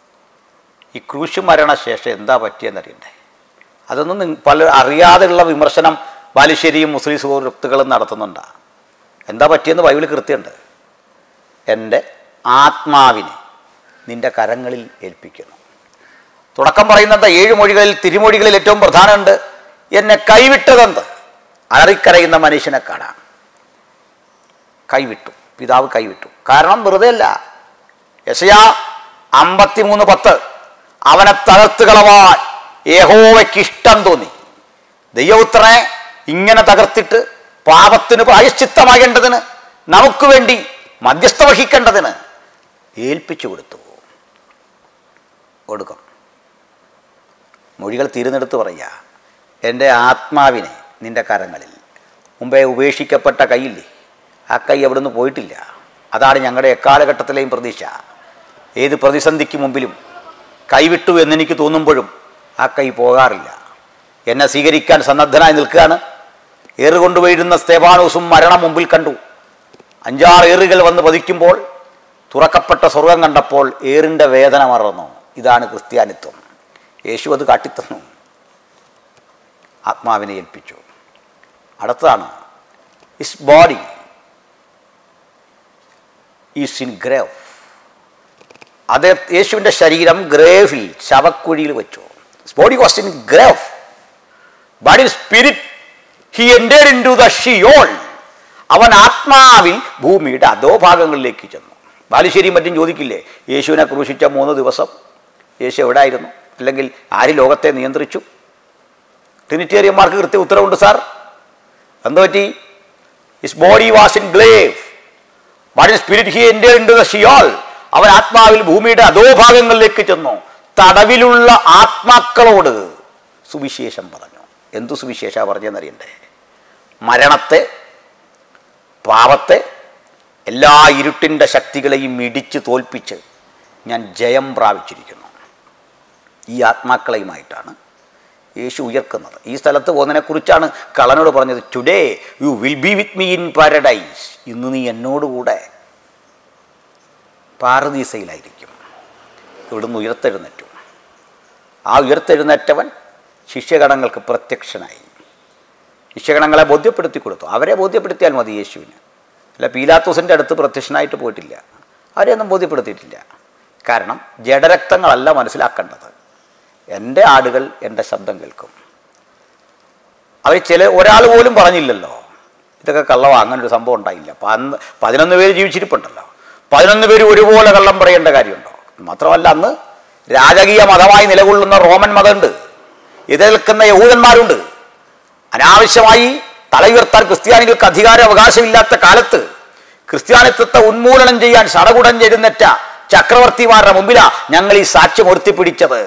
ഈ ക്രൂശ് മരണശേഷം എന്താ പറ്റിയെന്നറിയണ്ടേ അതൊന്നും നിങ്ങ- പല അറിയാതെയുള്ള വിമർശനം ബാലുശ്ശേരിയും മുസ്ലിം സുഹൃത്തുക്കളും നടത്തുന്നുണ്ട് എന്താ പറ്റിയെന്ന് ബൈബിൾ കൃത്യമുണ്ട് എൻ്റെ ആത്മാവിനെ നിന്റെ കരങ്ങളിൽ ഏൽപ്പിക്കുന്നു തുടക്കം പറയുന്നത് ഏഴ് മൊഴികളിൽ തിരുമൊഴികളിൽ ഏറ്റവും പ്രധാനമുണ്ട് എന്നെ കൈവിട്ടതെന്ത് അലറിക്കരയുന്ന മനുഷ്യനെ കാണാം കൈവിട്ടു പിതാവ് കൈവിട്ടു കാരണം വെറുതെ അല്ല യശയാ അമ്പത്തിമൂന്ന് പത്ത് അവനെ തകർത്ത് കളവാൻ യഹോവയ്ക്ക് ഇഷ്ടം തോന്നി ദൈവപുത്രനെ ഇങ്ങനെ തകർത്തിട്ട് പാപത്തിന് പ്രായശ്ചിത്തമാകേണ്ടതിന് നമുക്ക് വേണ്ടി മധ്യസ്ഥ വഹിക്കേണ്ടതിന് ഏൽപ്പിച്ചു കൊടുത്തു കൊടുക്കും മൊഴികൾ തീരുന്നെടുത്ത് പറയുക എൻ്റെ ആത്മാവിനെ നിൻ്റെ കരങ്ങളിൽ മുമ്പേ ഉപേക്ഷിക്കപ്പെട്ട കൈയില്ലേ ആ കൈ അവിടുന്ന് പോയിട്ടില്ല അതാണ് ഞങ്ങളുടെ എക്കാലഘട്ടത്തിലെയും പ്രതീക്ഷ ഏത് പ്രതിസന്ധിക്ക് മുമ്പിലും കൈവിട്ടു എന്നെനിക്ക് തോന്നുമ്പോഴും ആ കൈ പോകാറില്ല എന്നെ സ്വീകരിക്കാൻ സന്നദ്ധനായി നിൽക്കുകയാണ് ഏറുകൊണ്ട് വീഴുന്ന സ്തേവാനോസും മരണം മുമ്പിൽ കണ്ടു അഞ്ചാറ് ഏറുകൾ വന്ന് പതിക്കുമ്പോൾ തുറക്കപ്പെട്ട സ്വർഗം കണ്ടപ്പോൾ ഏറിൻ്റെ വേദന മറന്നു ഇതാണ് ക്രിസ്ത്യാനിത്വം യേശു അത് കാട്ടിത്തന്നു ആത്മാവിനെ ഏൽപ്പിച്ചു അടുത്തതാണ് his body is in grave അത് യേശുവിൻ്റെ ശരീരം ഗ്രേവിൽ ശവക്കുഴിയിൽ വെച്ചു body was in grave but in spirit he entered in to the Sheol അവൻ ആത്മാവിൽ ഭൂമിയുടെ അധോഭാഗങ്ങളിലേക്ക് ചെന്നു ബാലുശ്ശേരിയും മറ്റും ചോദിക്കില്ലേ യേശുവിനെ ക്രൂശിച്ച മൂന്ന് ദിവസം യേശു എവിടായിരുന്നു അല്ലെങ്കിൽ ആര് ലോകത്തെ നിയന്ത്രിച്ചു ട്രിനിറ്റേറിയന്മാർക്ക് കൃത്യ ഉത്തരവുണ്ട് സാർ എന്ത് പറ്റി his body was in grave but in spirit he entered in the Sheol അവൻ ആത്മാവിൽ ഭൂമിയുടെ അധോഭാഗങ്ങളിലേക്ക് ചെന്നു തടവിലുള്ള ആത്മാക്കളോട് സുവിശേഷം പറഞ്ഞു എന്തു സുവിശേഷ പറഞ്ഞെന്നറിയണ്ടേ മരണത്തെ പാപത്തെ എല്ലാ ഇരുട്ടിൻ്റെ ശക്തികളെയും ഇടിച്ച് തോൽപ്പിച്ച് ഞാൻ ജയം പ്രാപിച്ചിരിക്കുന്നു ഈ ആത്മാക്കളെയുമായിട്ടാണ് യേശു ഉയർക്കുന്നത് ഈ സ്ഥലത്ത് പോകുന്നതിനെക്കുറിച്ചാണ് കളനോട് പറഞ്ഞത് today you will be with me in paradise ഇന്ന് നീ എന്നോടുകൂടെ പാറദീസയിലായിരിക്കും ഇവിടുന്ന് ഉയർത്തെഴുന്നേറ്റു ആ ഉയർത്തെഴുന്നേറ്റവൻ ശിഷ്യഗണങ്ങൾക്ക് പ്രത്യക്ഷനായി ശിഷ്യഗണങ്ങളെ ബോധ്യപ്പെടുത്തി കൊടുത്തു അവരെ ബോധ്യപ്പെടുത്തിയാൽ മതി യേശുവിന് അല്ല പീലാത്തോസിൻ്റെ അടുത്ത് പ്രത്യക്ഷനായിട്ട് പോയിട്ടില്ല അവരെയൊന്നും ബോധ്യപ്പെടുത്തിയിട്ടില്ല കാരണം ജഡരക്തങ്ങളല്ല മനസ്സിലാക്കേണ്ടത് എൻ്റെ ആടുകൾ എൻ്റെ ശബ്ദം കേൾക്കും അവർ ചില ഒരാൾ പോലും പറഞ്ഞില്ലല്ലോ ഇതൊക്കെ കള്ളവാ അങ്ങനെ ഒരു സംഭവം ഉണ്ടായില്ല പന്ന് പതിനൊന്ന് പേര് ജീവിച്ചിരിപ്പുണ്ടല്ലോ പതിനൊന്ന് പേര് ഒരുപോലെ കള്ളം പറയേണ്ട കാര്യമുണ്ടോ മാത്രമല്ല അന്ന് രാജകീയ മതമായി നിലകൊള്ളുന്ന റോമൻ മതമുണ്ട് എതിർക്കുന്ന യഹൂദന്മാരുണ്ട് അനാവശ്യമായി തലയുയർത്താൻ ക്രിസ്ത്യാനികൾക്ക് അധികാര അവകാശമില്ലാത്ത കാലത്ത് ക്രിസ്ത്യാനിത്വത്തെ ഉന്മൂലനം ചെയ്യാൻ സടകുടൻ ചെരുന്നറ്റ ചക്രവർത്തിമാരുടെ മുമ്പിലാ ഞങ്ങൾ ഈ സാക്ഷ്യം ഉയർത്തിപ്പിടിച്ചത്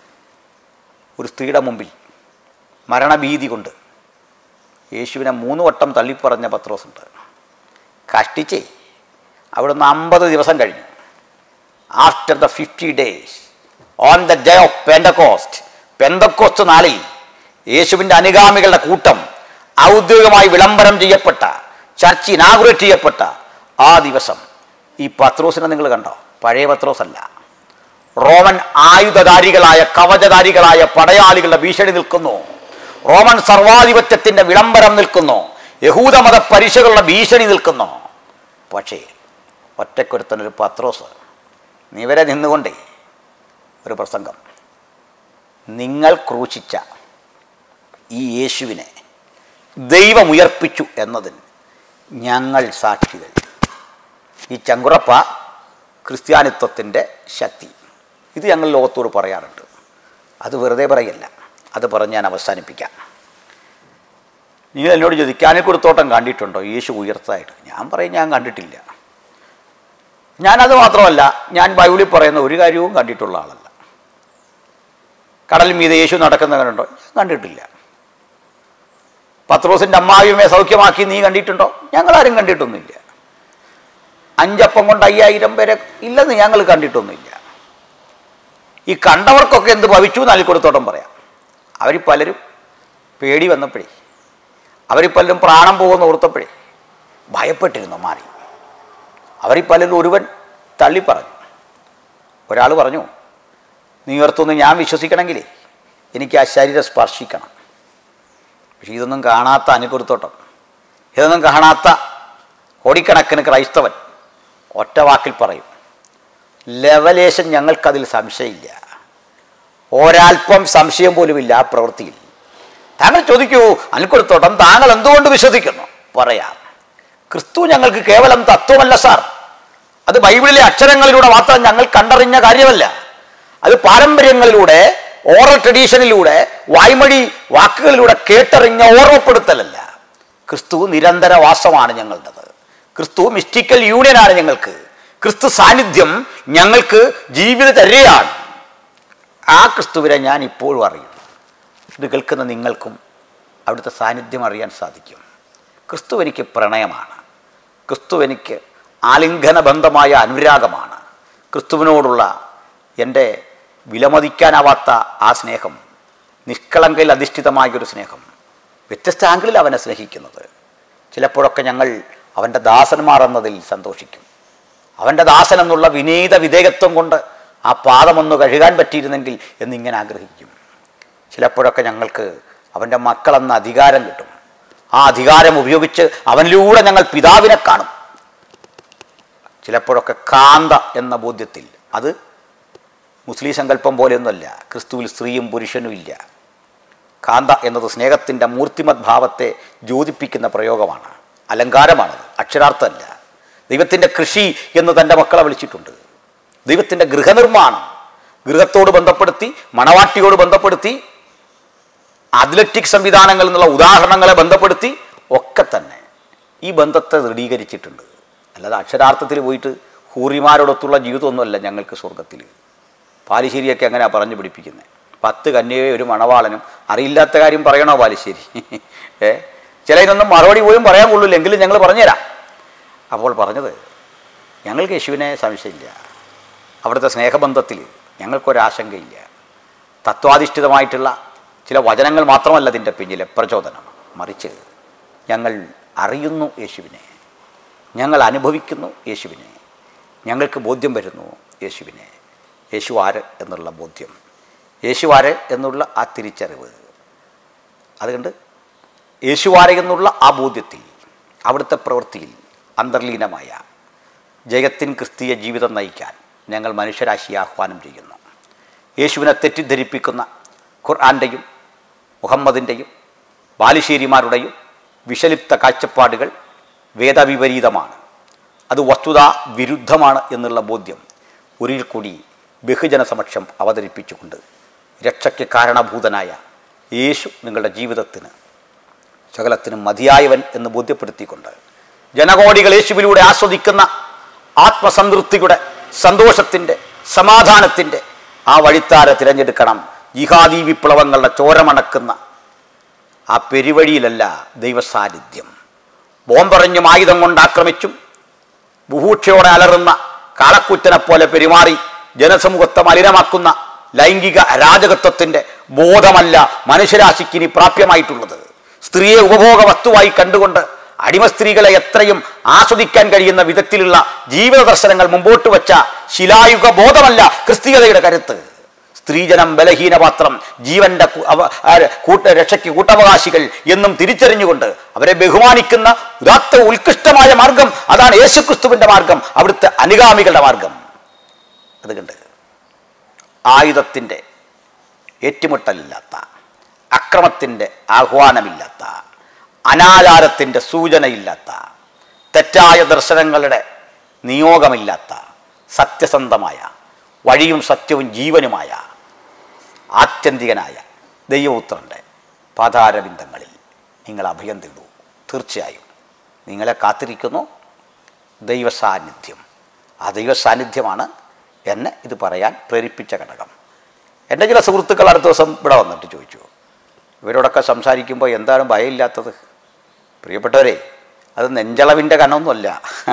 ഒരു സ്ത്രീയുടെ മുമ്പിൽ മരണഭീതി കൊണ്ട് യേശുവിനെ മൂന്ന് വട്ടം തള്ളിപ്പറഞ്ഞ പത്രോസുണ്ട് കഷ്ടിച്ചേ അവിടുന്ന് അമ്പത് ദിവസം കഴിഞ്ഞു after the fifty days on the day of Pentecost പെന്തക്കോസ്റ്റ് നാളിൽ യേശുവിൻ്റെ അനുഗാമികളുടെ കൂട്ടം ഔദ്യോഗികമായി വിളംബരം ചെയ്യപ്പെട്ട ചർച്ച് ഇനാഗുറേറ്റ് ചെയ്യപ്പെട്ട ആ ദിവസം ഈ പത്രോസിനെ നിങ്ങൾ കണ്ടോ പഴയ പത്രോസ് അല്ല റോമൻ ആയുധധാരികളായ കവചധാരികളായ പടയാളികളുടെ ഭീഷണി നിൽക്കുന്നു റോമൻ സർവാധിപത്യത്തിൻ്റെ വിളംബരം നിൽക്കുന്നു യഹൂദമത പരീക്ഷകളുടെ ഭീഷണി നിൽക്കുന്നു പക്ഷേ ഒറ്റക്കൊരുത്തനൊരു പത്രോസ് നിവരെ നിന്നുകൊണ്ടേ ഒരു പ്രസംഗം നിങ്ങൾ ക്രൂശിച്ച ഈ യേശുവിനെ ദൈവം ഉയർപ്പിച്ചു എന്നതിന് ഞങ്ങൾ സാക്ഷികൾ ഈ ചങ്കുറപ്പ ക്രിസ്ത്യാനിത്വത്തിൻ്റെ ശക്തി ഇത് ഞങ്ങൾ ലോകത്തോട് പറയാറുണ്ട് അത് വെറുതെ പറയല്ല അത് പറഞ്ഞ് ഞാൻ അവസാനിപ്പിക്കാം നിങ്ങൾ എന്നോട് ചോദിക്കാനെ കൊടുത്തോട്ടം കണ്ടിട്ടുണ്ടോ യേശു ഉയർത്തായിട്ട് ഞാൻ പറയും ഞാൻ കണ്ടിട്ടില്ല ഞാനത് മാത്രമല്ല ഞാൻ ബൈബിളിൽ പറയുന്ന ഒരു കാര്യവും കണ്ടിട്ടുള്ള ആളല്ല കടൽ മീതെ യേശു നടക്കുന്ന കണ്ടോ ഞാൻ കണ്ടിട്ടില്ല പത്രോസിൻ്റെ അമ്മാവിയുമേ സൗഖ്യമാക്കി നീ കണ്ടിട്ടുണ്ടോ ഞങ്ങളാരും കണ്ടിട്ടൊന്നുമില്ല അഞ്ചപ്പം കൊണ്ട് അയ്യായിരം പേരെ ഇല്ലെന്ന് ഞങ്ങൾ കണ്ടിട്ടൊന്നുമില്ല ഈ കണ്ടവർക്കൊക്കെ എന്ത് ഭവിച്ചു എന്ന് കൊടുത്തോട്ടം പറയാം അവർ പലരും പേടി വന്നപ്പോഴേ അവർ പലരും പ്രാണം പോകുന്ന ഓർത്തപ്പോഴേ ഭയപ്പെട്ടിരുന്നു മാറി അവരിൽ പലരും ഒരുവൻ തള്ളി പറഞ്ഞു ഒരാൾ പറഞ്ഞു നീ ഉയർത്തൊന്ന് ഞാൻ വിശ്വസിക്കണമെങ്കിലേ എനിക്ക് ആ ശരീരം സ്പർശിക്കണം പക്ഷെ ഇതൊന്നും കാണാത്ത അനുകൊടുത്തോട്ടം ഇതൊന്നും കാണാത്ത കോടിക്കണക്കിന് ക്രൈസ്തവൻ ഒറ്റ വാക്കിൽ പറയും ലെവലേശം ഞങ്ങൾക്കതിൽ സംശയമില്ല ഒരൽപ്പം സംശയം പോലുമില്ല ആ പ്രവൃത്തിയിൽ താങ്കൾ ചോദിക്കൂ അനിൽക്കൊടുത്തോട്ടം താങ്കൾ എന്തുകൊണ്ട് വിശ്വസിക്കുന്നു പറയാം ക്രിസ്തു ഞങ്ങൾക്ക് കേവലം തത്വമല്ല സാർ അത് ബൈബിളിലെ അക്ഷരങ്ങളിലൂടെ മാത്രം ഞങ്ങൾ കണ്ടറിഞ്ഞ കാര്യമല്ല അത് പാരമ്പര്യങ്ങളിലൂടെ ഓറൽ ട്രഡീഷനിലൂടെ വായ്മൊഴി വാക്കുകളിലൂടെ കേട്ടറിഞ്ഞ ഓർമ്മപ്പെടുത്തലല്ല ക്രിസ്തു നിരന്തര വാസമാണ് ഞങ്ങളുടേത് ക്രിസ്തു മിസ്റ്റിക്കൽ യൂണിയനാണ് ഞങ്ങൾക്ക് ക്രിസ്തു സാന്നിധ്യം ഞങ്ങൾക്ക് ജീവിതചര്യയാണ് ആ ക്രിസ്തുവിനെ ഞാൻ ഇപ്പോഴും അറിയുന്നു ഇത് കേൾക്കുന്ന നിങ്ങൾക്കും അവിടുത്തെ സാന്നിധ്യം അറിയാൻ സാധിക്കും ക്രിസ്തു എനിക്ക് പ്രണയമാണ് ക്രിസ്തു എനിക്ക് ആലിംഗന ബന്ധമായ അനുരാഗമാണ് ക്രിസ്തുവിനോടുള്ള എൻ്റെ വിലമതിക്കാനാവാത്ത ആ സ്നേഹം നിഷ്കളങ്കയിൽ അധിഷ്ഠിതമായൊരു സ്നേഹം വ്യത്യസ്ത ആംഗിളിൽ അവനെ സ്നേഹിക്കുന്നത് ചിലപ്പോഴൊക്കെ ഞങ്ങൾ അവൻ്റെ ദാസന്മാർ എന്നതിൽ സന്തോഷിക്കും അവൻ്റെ ദാസൻ എന്നുള്ള വിനീത വിധേയത്വം കൊണ്ട് ആ പാദമൊന്ന് കഴുകാൻ പറ്റിയിരുന്നെങ്കിൽ എന്നിങ്ങനെ ആഗ്രഹിക്കും ചിലപ്പോഴൊക്കെ ഞങ്ങൾക്ക് അവൻ്റെ മക്കളെന്ന അധികാരം കിട്ടും ആ അധികാരം ഉപയോഗിച്ച് അവനിലൂടെ ഞങ്ങൾ പിതാവിനെ കാണും ചിലപ്പോഴൊക്കെ കാന്ത എന്ന ബോധ്യത്തിൽ അത് മുസ്ലിം സങ്കല്പം പോലെയൊന്നുമല്ല ക്രിസ്തുവിൽ സ്ത്രീയും പുരുഷനും ഇല്ല കാന്ത എന്നത് സ്നേഹത്തിൻ്റെ മൂർത്തിമത് ഭാവത്തെ ജ്യോതിപ്പിക്കുന്ന പ്രയോഗമാണ് അലങ്കാരമാണത് അക്ഷരാർത്ഥമല്ല ദൈവത്തിൻ്റെ കൃഷി എന്ന് തൻ്റെ മക്കളെ വിളിച്ചിട്ടുണ്ട് ദൈവത്തിൻ്റെ ഗൃഹനിർമ്മാണം ഗൃഹത്തോട് ബന്ധപ്പെടുത്തി മണവാട്ടിയോട് ബന്ധപ്പെടുത്തി അത്ലറ്റിക് സംവിധാനങ്ങൾ എന്നുള്ള ഉദാഹരണങ്ങളെ ബന്ധപ്പെടുത്തി ഒക്കെ തന്നെ ഈ ബന്ധത്തെ ദൃഢീകരിച്ചിട്ടുണ്ട് അല്ലാതെ അക്ഷരാർത്ഥത്തിൽ പോയിട്ട് ഹൂറിമാരോടൊത്തുള്ള ജീവിതമൊന്നുമല്ല ഞങ്ങൾക്ക് സ്വർഗത്തിൽ പാലിശ്ശേരിയൊക്കെ എങ്ങനെയാണ് പറഞ്ഞു പിടിപ്പിക്കുന്നത് പത്ത് കന്യകയെ ഒരു മണവാളനും അറിയില്ലാത്ത കാര്യം പറയണോ പാലിശ്ശേരി ഏ ചിലതിനൊന്നും മറുപടി പോലും പറയാൻ കൊള്ളില്ല എങ്കിലും ഞങ്ങൾ പറഞ്ഞുതരാം അപ്പോൾ പറഞ്ഞത് ഞങ്ങൾക്ക് യേശുവിനെ സംശയമില്ല അവിടുത്തെ സ്നേഹബന്ധത്തിൽ ഞങ്ങൾക്കൊരാശങ്കയില്ല തത്വാധിഷ്ഠിതമായിട്ടുള്ള ചില വചനങ്ങൾ മാത്രമല്ല അതിൻ്റെ പിന്നിലെ പ്രചോദനം മറിച്ച് ഞങ്ങൾ അറിയുന്നു യേശുവിനെ ഞങ്ങൾ അനുഭവിക്കുന്നു യേശുവിനെ ഞങ്ങൾക്ക് ബോധ്യം വരുന്നു യേശുവിനെ യേശു ആര് എന്നുള്ള ബോധ്യം യേശു ആര് എന്നുള്ള ആ തിരിച്ചറിവ് അതുകൊണ്ട് യേശു ആര് എന്നുള്ള ആ ബോധ്യത്തിൽ അവിടുത്തെ പ്രവൃത്തിയിൽ അന്തർലീനമായ ജയത്തിൻ ക്രിസ്തീയ ജീവിതം നയിക്കാൻ ഞങ്ങൾ മനുഷ്യരാശിയെ ആഹ്വാനം ചെയ്യുന്നു യേശുവിനെ തെറ്റിദ്ധരിപ്പിക്കുന്ന ഖുർആാൻ്റെയും മുഹമ്മദിൻ്റെയും ബാലുശ്ശേരിമാരുടെയും വിഷലിപ്ത കാഴ്ചപ്പാടുകൾ വേദവിപരീതമാണ് അത് വസ്തുതാ വിരുദ്ധമാണ് എന്നുള്ള ബോധ്യം ഒരിൽ കൂടി ബഹുജന സമക്ഷം അവതരിപ്പിച്ചുകൊണ്ട് രക്ഷയ്ക്ക് കാരണഭൂതനായ യേശു നിങ്ങളുടെ ജീവിതത്തിന് സകലത്തിനും മതിയായവൻ എന്ന് ബോധ്യപ്പെടുത്തിക്കൊണ്ട് ജനകോടികൾ യേശുവിലൂടെ ആസ്വദിക്കുന്ന ആത്മസംതൃപ്തിയുടെ സന്തോഷത്തിൻ്റെ സമാധാനത്തിൻ്റെ ആ വഴിത്താര തിരഞ്ഞെടുക്കണം ജിഹാദി വിപ്ലവങ്ങളുടെ ചോരമണക്കുന്ന ആ പെരുവഴിയിലല്ല ദൈവസാന്നിധ്യം ബോംബെറിഞ്ഞും ആയുധം കൊണ്ട് ആക്രമിച്ചും ബുഭൂക്ഷയോടെ അലറുന്ന കാളക്കുറ്റനെ പോലെ പെരുമാറി ജനസമൂഹത്തെ മലിനമാക്കുന്ന ലൈംഗിക അരാജകത്വത്തിൻ്റെ ബോധമല്ല മനുഷ്യരാശിക്ക് ഇനി പ്രാപ്യമായിട്ടുള്ളത് സ്ത്രീയെ ഉപഭോഗ വസ്തുവായി കണ്ടുകൊണ്ട് അടിമ സ്ത്രീകളെ എത്രയും ആസ്വദിക്കാൻ കഴിയുന്ന വിധത്തിലുള്ള ജീവിത ദർശനങ്ങൾ മുമ്പോട്ട് വച്ച ശിലായുഗ ബോധമല്ല ക്രിസ്തീയതയുടെ കരുത്ത് സ്ത്രീജനം ബലഹീനപാത്രം ജീവന്റെ കു- അവ- ആ, കൂട്ട രക്ഷയ്ക്ക് കൂട്ടവകാശികൾ എന്നും തിരിച്ചറിഞ്ഞുകൊണ്ട് അവരെ ബഹുമാനിക്കുന്ന ഉദാത്ത ഉത്കൃഷ്ടമായ മാർഗം അതാണ് യേശുക്രിസ്തുവിന്റെ മാർഗം അവിടുത്തെ അനുഗാമികളുടെ മാർഗം അതുകൊണ്ട് ആയുധത്തിൻ്റെ ഏറ്റുമുട്ടലില്ലാത്ത അക്രമത്തിൻ്റെ ആഹ്വാനമില്ലാത്ത അനാചാരത്തിൻ്റെ സൂചനയില്ലാത്ത തെറ്റായ ദർശനങ്ങളുടെ നിയോഗമില്ലാത്ത സത്യസന്ധമായ വഴിയും സത്യവും ജീവനുമായ ആത്യന്തികനായ ദൈവപുത്രൻ്റെ പാതാരബിന്ദങ്ങളിൽ നിങ്ങൾ അഭയം തേടൂ തീർച്ചയായും നിങ്ങളെ കാത്തിരിക്കുന്നു ദൈവസാന്നിധ്യം ആ ദൈവസാന്നിധ്യമാണ് എന്നെ ഇത് പറയാൻ പ്രേരിപ്പിച്ച ഘടകം എൻ്റെ ചില സുഹൃത്തുക്കൾ അടുത്ത ദിവസം ഇവിടെ വന്നിട്ട് ചോദിച്ചു ഇവരോടൊക്കെ സംസാരിക്കുമ്പോൾ എന്താണ് ഭയമില്ലാത്തത് പ്രിയപ്പെട്ടവരെ അത് നെഞ്ചളവിൻ്റെ കനമൊന്നുമല്ല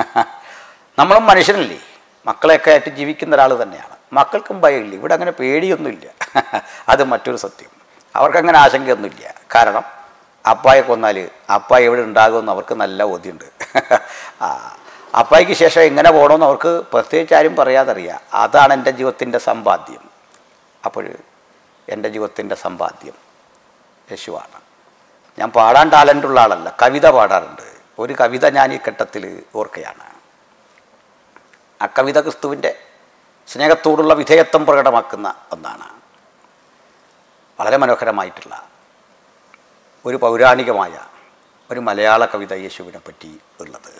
നമ്മളും മനുഷ്യനല്ലേ മക്കളെയൊക്കെ ആയിട്ട് ജീവിക്കുന്ന ഒരാൾ തന്നെയാണ് മക്കൾക്കും ഭയമില്ല ഇവിടെ അങ്ങനെ പേടിയൊന്നുമില്ല അത് മറ്റൊരു സത്യം അവർക്കങ്ങനെ ആശങ്കയൊന്നുമില്ല കാരണം അപ്പായെ കൊന്നാൽ അപ്പായ എവിടെ ഉണ്ടാകുമെന്ന് അവർക്ക് നല്ല ബോധ്യമുണ്ട് ആ അപ്പായ്ക്ക് ശേഷം എങ്ങനെ പോകണമെന്ന് അവർക്ക് പ്രത്യേകിച്ച് ആരും പറയാതറിയാം അതാണ് എൻ്റെ ജീവിതത്തിൻ്റെ സമ്പാദ്യം അപ്പോൾ എൻ്റെ ജീവിതത്തിൻ്റെ സമ്പാദ്യം യേശുവാണ് ഞാൻ പാടാൻ ടാലൻ്റുള്ള ആളല്ല കവിത പാടാറുണ്ട് ഒരു കവിത ഞാൻ ഈ ഘട്ടത്തിൽ ഓർക്കുകയാണ് ആ കവിത ക്രിസ്തുവിൻ്റെ സ്നേഹത്തോടുള്ള വിധേയത്വം പ്രകടമാക്കുന്ന ഒന്നാണ് വളരെ മനോഹരമായിട്ടുള്ള ഒരു പൗരാണികമായ ഒരു മലയാള കവിത യേശുവിനെ പറ്റി ഉള്ളത്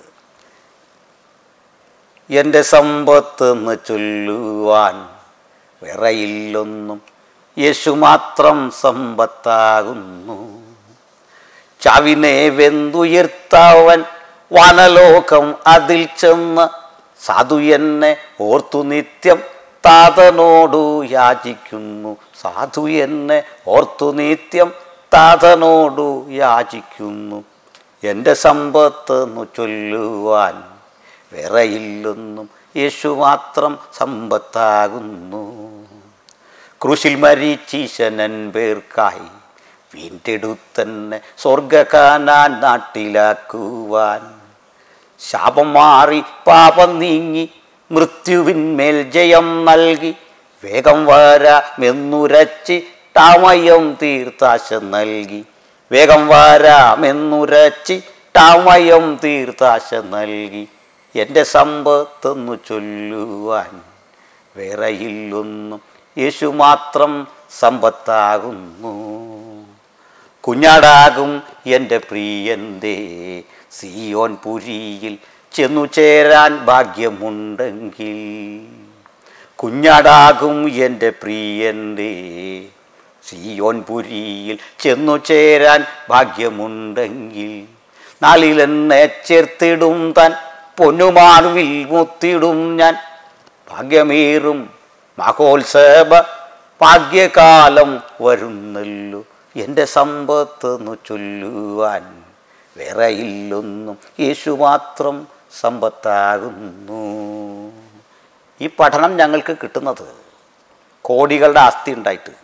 എൻ്റെ സമ്പത്തെന്ന് ചൊല്ലുവാൻ വിറയില്ലൊന്നും യേശു മാത്രം സമ്പത്താകുന്നു ചവിനെ വെന്തുയർത്തവൻ വനലോകം അതിൽ ചെന്ന് സാധു എന്നെ ഓർത്തു നിത്യം താതനോടു യാചിക്കുന്നു സാധു എന്നെ ഓർത്തു നിത്യം താതനോടു യാചിക്കുന്നു എൻ്റെ സമ്പത്തെന്നു ചൊല്ലുവാൻ വേറെയില്ലൊന്നും യേശു മാത്രം സമ്പത്താകുന്നു ക്രൂശിൽ മരിച്ചീശനൻ പേർക്കായി വീണ്ടെടുത്തന്നെ സ്വർഗകാനാൻ നാട്ടിലാക്കുവാൻ ശാപം മാറി പാപം നീങ്ങി മൃത്യുവിന്മേൽ ജയം നൽകി വേഗം വരാമെന്നുരച്ച് ടാമയം തീർത്താശ നൽകി വേഗം വരാമെന്നുരച്ച് ടാമയം തീർത്താശ നൽകി എൻ്റെ സമ്പത്തെന്നു ചൊല്ലുവാൻ വേറെയില്ലൊന്നും യേശു മാത്രം സമ്പത്താകുന്നു കുഞ്ഞാടാകും എൻ്റെ പ്രിയൻ്റെ സിയോൻ പുരിയിൽ ചെന്നു ചേരാൻ ഭാഗ്യമുണ്ടെങ്കിൽ കുഞ്ഞാടാകും എൻ്റെ പ്രിയൻ്റെ സിയോൻ പുരിയിൽ ചെന്നു ചേരാൻ ഭാഗ്യമുണ്ടെങ്കിൽ നാളിലെന്നെ ചേർത്തിടും താൻ പൊന്നുമാർവിൽ മുത്തിടും ഞാൻ ഭാഗ്യമേറും മഹോത്സവ ഭാഗ്യകാലം വരുന്നല്ലോ എൻ്റെ സമ്പത്തെന്നു ചൊല്ലുവാൻ വേറെയില്ലൊന്നും യേശു മാത്രം സമ്പത്താകുന്നു ഈ പഠനം ഞങ്ങൾക്ക് കിട്ടുന്നത് കോടികളുടെ ആസ്തി ഉണ്ടായിട്ട്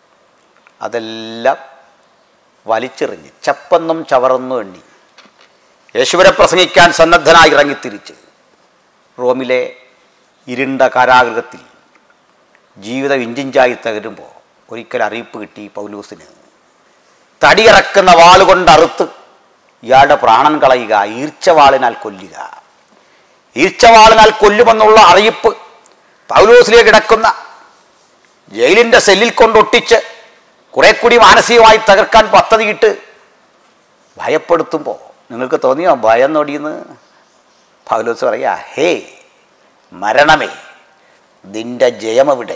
അതെല്ലാം വലിച്ചെറിഞ്ഞ് ചപ്പെന്നും ചവറെന്നും എണ്ണി യേശുവിനെ പ്രസംഗിക്കാൻ സന്നദ്ധനായി ഇറങ്ങിത്തിരിച്ച് റോമിലെ ഇരുണ്ട കാരാഗൃഹത്തിൽ ജീവിതം ഇഞ്ചിഞ്ചായി തകരുമ്പോൾ ഒരിക്കൽ അറിയിപ്പ് കിട്ടി പൗലൂസിന് തടിയിറക്കുന്ന വാളുകൊണ്ട് അറുത്ത് ഇയാളുടെ പ്രാണൻ കളയുക ഈർച്ചവാളിനാൽ കൊല്ലുക ഈർച്ചവാളിനാൽ കൊല്ലുമെന്നുള്ള അറിയിപ്പ് പൗലൂസിലേക്ക് കിടക്കുന്ന ജയിലിൻ്റെ സെല്ലിൽ കൊണ്ടൊട്ടിച്ച് കുറെ കൂടി മാനസികമായി തകർക്കാൻ പദ്ധതിയിട്ട് ഭയപ്പെടുത്തുമ്പോൾ നിങ്ങൾക്ക് തോന്നിയോ ഭയം നൊടിയെന്ന് പൗലോസ് പറയാ ഹേ മരണമേ നിന്റെ ജയമെവിടെ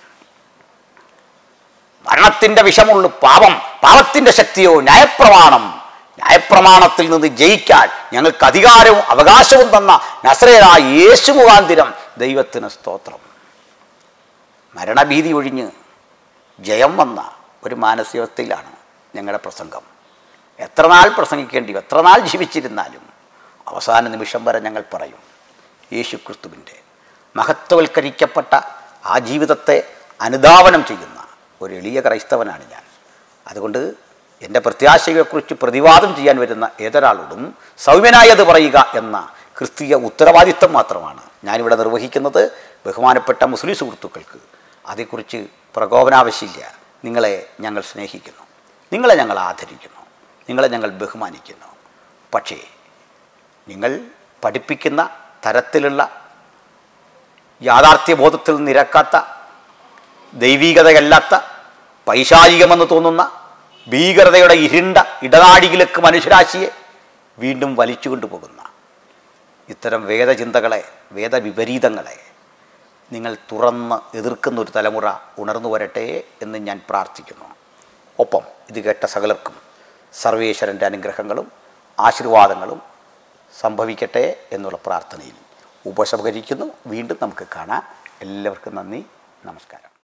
മരണത്തിൻ്റെ വിഷമുള്ളു പാപം പാപത്തിൻ്റെ ശക്തിയോ ന്യായപ്രമാണം ന്യായപ്രമാണത്തിൽ നിന്ന് ജയിക്കാൻ ഞങ്ങൾക്ക് അധികാരവും അവകാശവും തന്ന നസ്രേനായ യേശു മുഖാന്തിരം ദൈവത്തിന് സ്തോത്രം മരണഭീതി ഒഴിഞ്ഞ് ജയം വന്ന ഒരു മാനസികാവസ്ഥയിലാണ് ഞങ്ങളുടെ പ്രസംഗം എത്ര നാൾ പ്രസംഗിക്കേണ്ടി വരും, എത്ര നാൾ ജീവിച്ചിരുന്നാലും അവസാന നിമിഷം വരെ ഞങ്ങൾ പറയും യേശു ക്രിസ്തുവിൻ്റെ മഹത്വവൽക്കരിക്കപ്പെട്ട ആ ജീവിതത്തെ അനുധാവനം ചെയ്യുന്ന ഒരു എളിയ ക്രൈസ്തവനാണ് ഞാൻ അതുകൊണ്ട് എൻ്റെ പ്രത്യാശയെക്കുറിച്ച് പ്രതിവാദം ചെയ്യാൻ വരുന്ന ഏതൊരാളോടും സൗമ്യനായത് പറയുക എന്ന ക്രിസ്തീയ ഉത്തരവാദിത്വം മാത്രമാണ് ഞാനിവിടെ നിർവഹിക്കുന്നത് ബഹുമാനപ്പെട്ട മുസ്ലിം സുഹൃത്തുക്കൾക്ക് അതേക്കുറിച്ച് പ്രകോപനാവശ്യമില്ല നിങ്ങളെ ഞങ്ങൾ സ്നേഹിക്കുന്നു നിങ്ങളെ ഞങ്ങൾ ആദരിക്കുന്നു നിങ്ങളെ ഞങ്ങൾ ബഹുമാനിക്കുന്നു പക്ഷേ നിങ്ങൾ പഠിപ്പിക്കുന്ന തരത്തിലുള്ള യാഥാർത്ഥ്യബോധത്തിൽ നിരക്കാത്ത ദൈവീകതയല്ലാത്ത പൈശാചികമെന്ന് തോന്നുന്ന ഭീകരതയുടെ ഇരുണ്ട ഇടനാടിയിലേക്ക് മനുഷ്യരാശിയെ വീണ്ടും വലിച്ചു കൊണ്ടുപോകുന്ന ഇത്തരം വേദചിന്തകളെ വേദവിപരീതങ്ങളെ നിങ്ങൾ തുറന്ന് എതിർക്കുന്ന ഒരു തലമുറ ഉണർന്നു വരട്ടെ എന്ന് ഞാൻ പ്രാർത്ഥിക്കുന്നു ഒപ്പം ഇത് കേട്ട സകലർക്കും സർവേശ്വരൻ്റെ അനുഗ്രഹങ്ങളും ആശീർവാദങ്ങളും സംഭവിക്കട്ടെ എന്നുള്ള പ്രാർത്ഥനയിൽ ഉപസംഹരിക്കുന്നു വീണ്ടും നമുക്ക് കാണാം എല്ലാവർക്കും നന്ദി നമസ്കാരം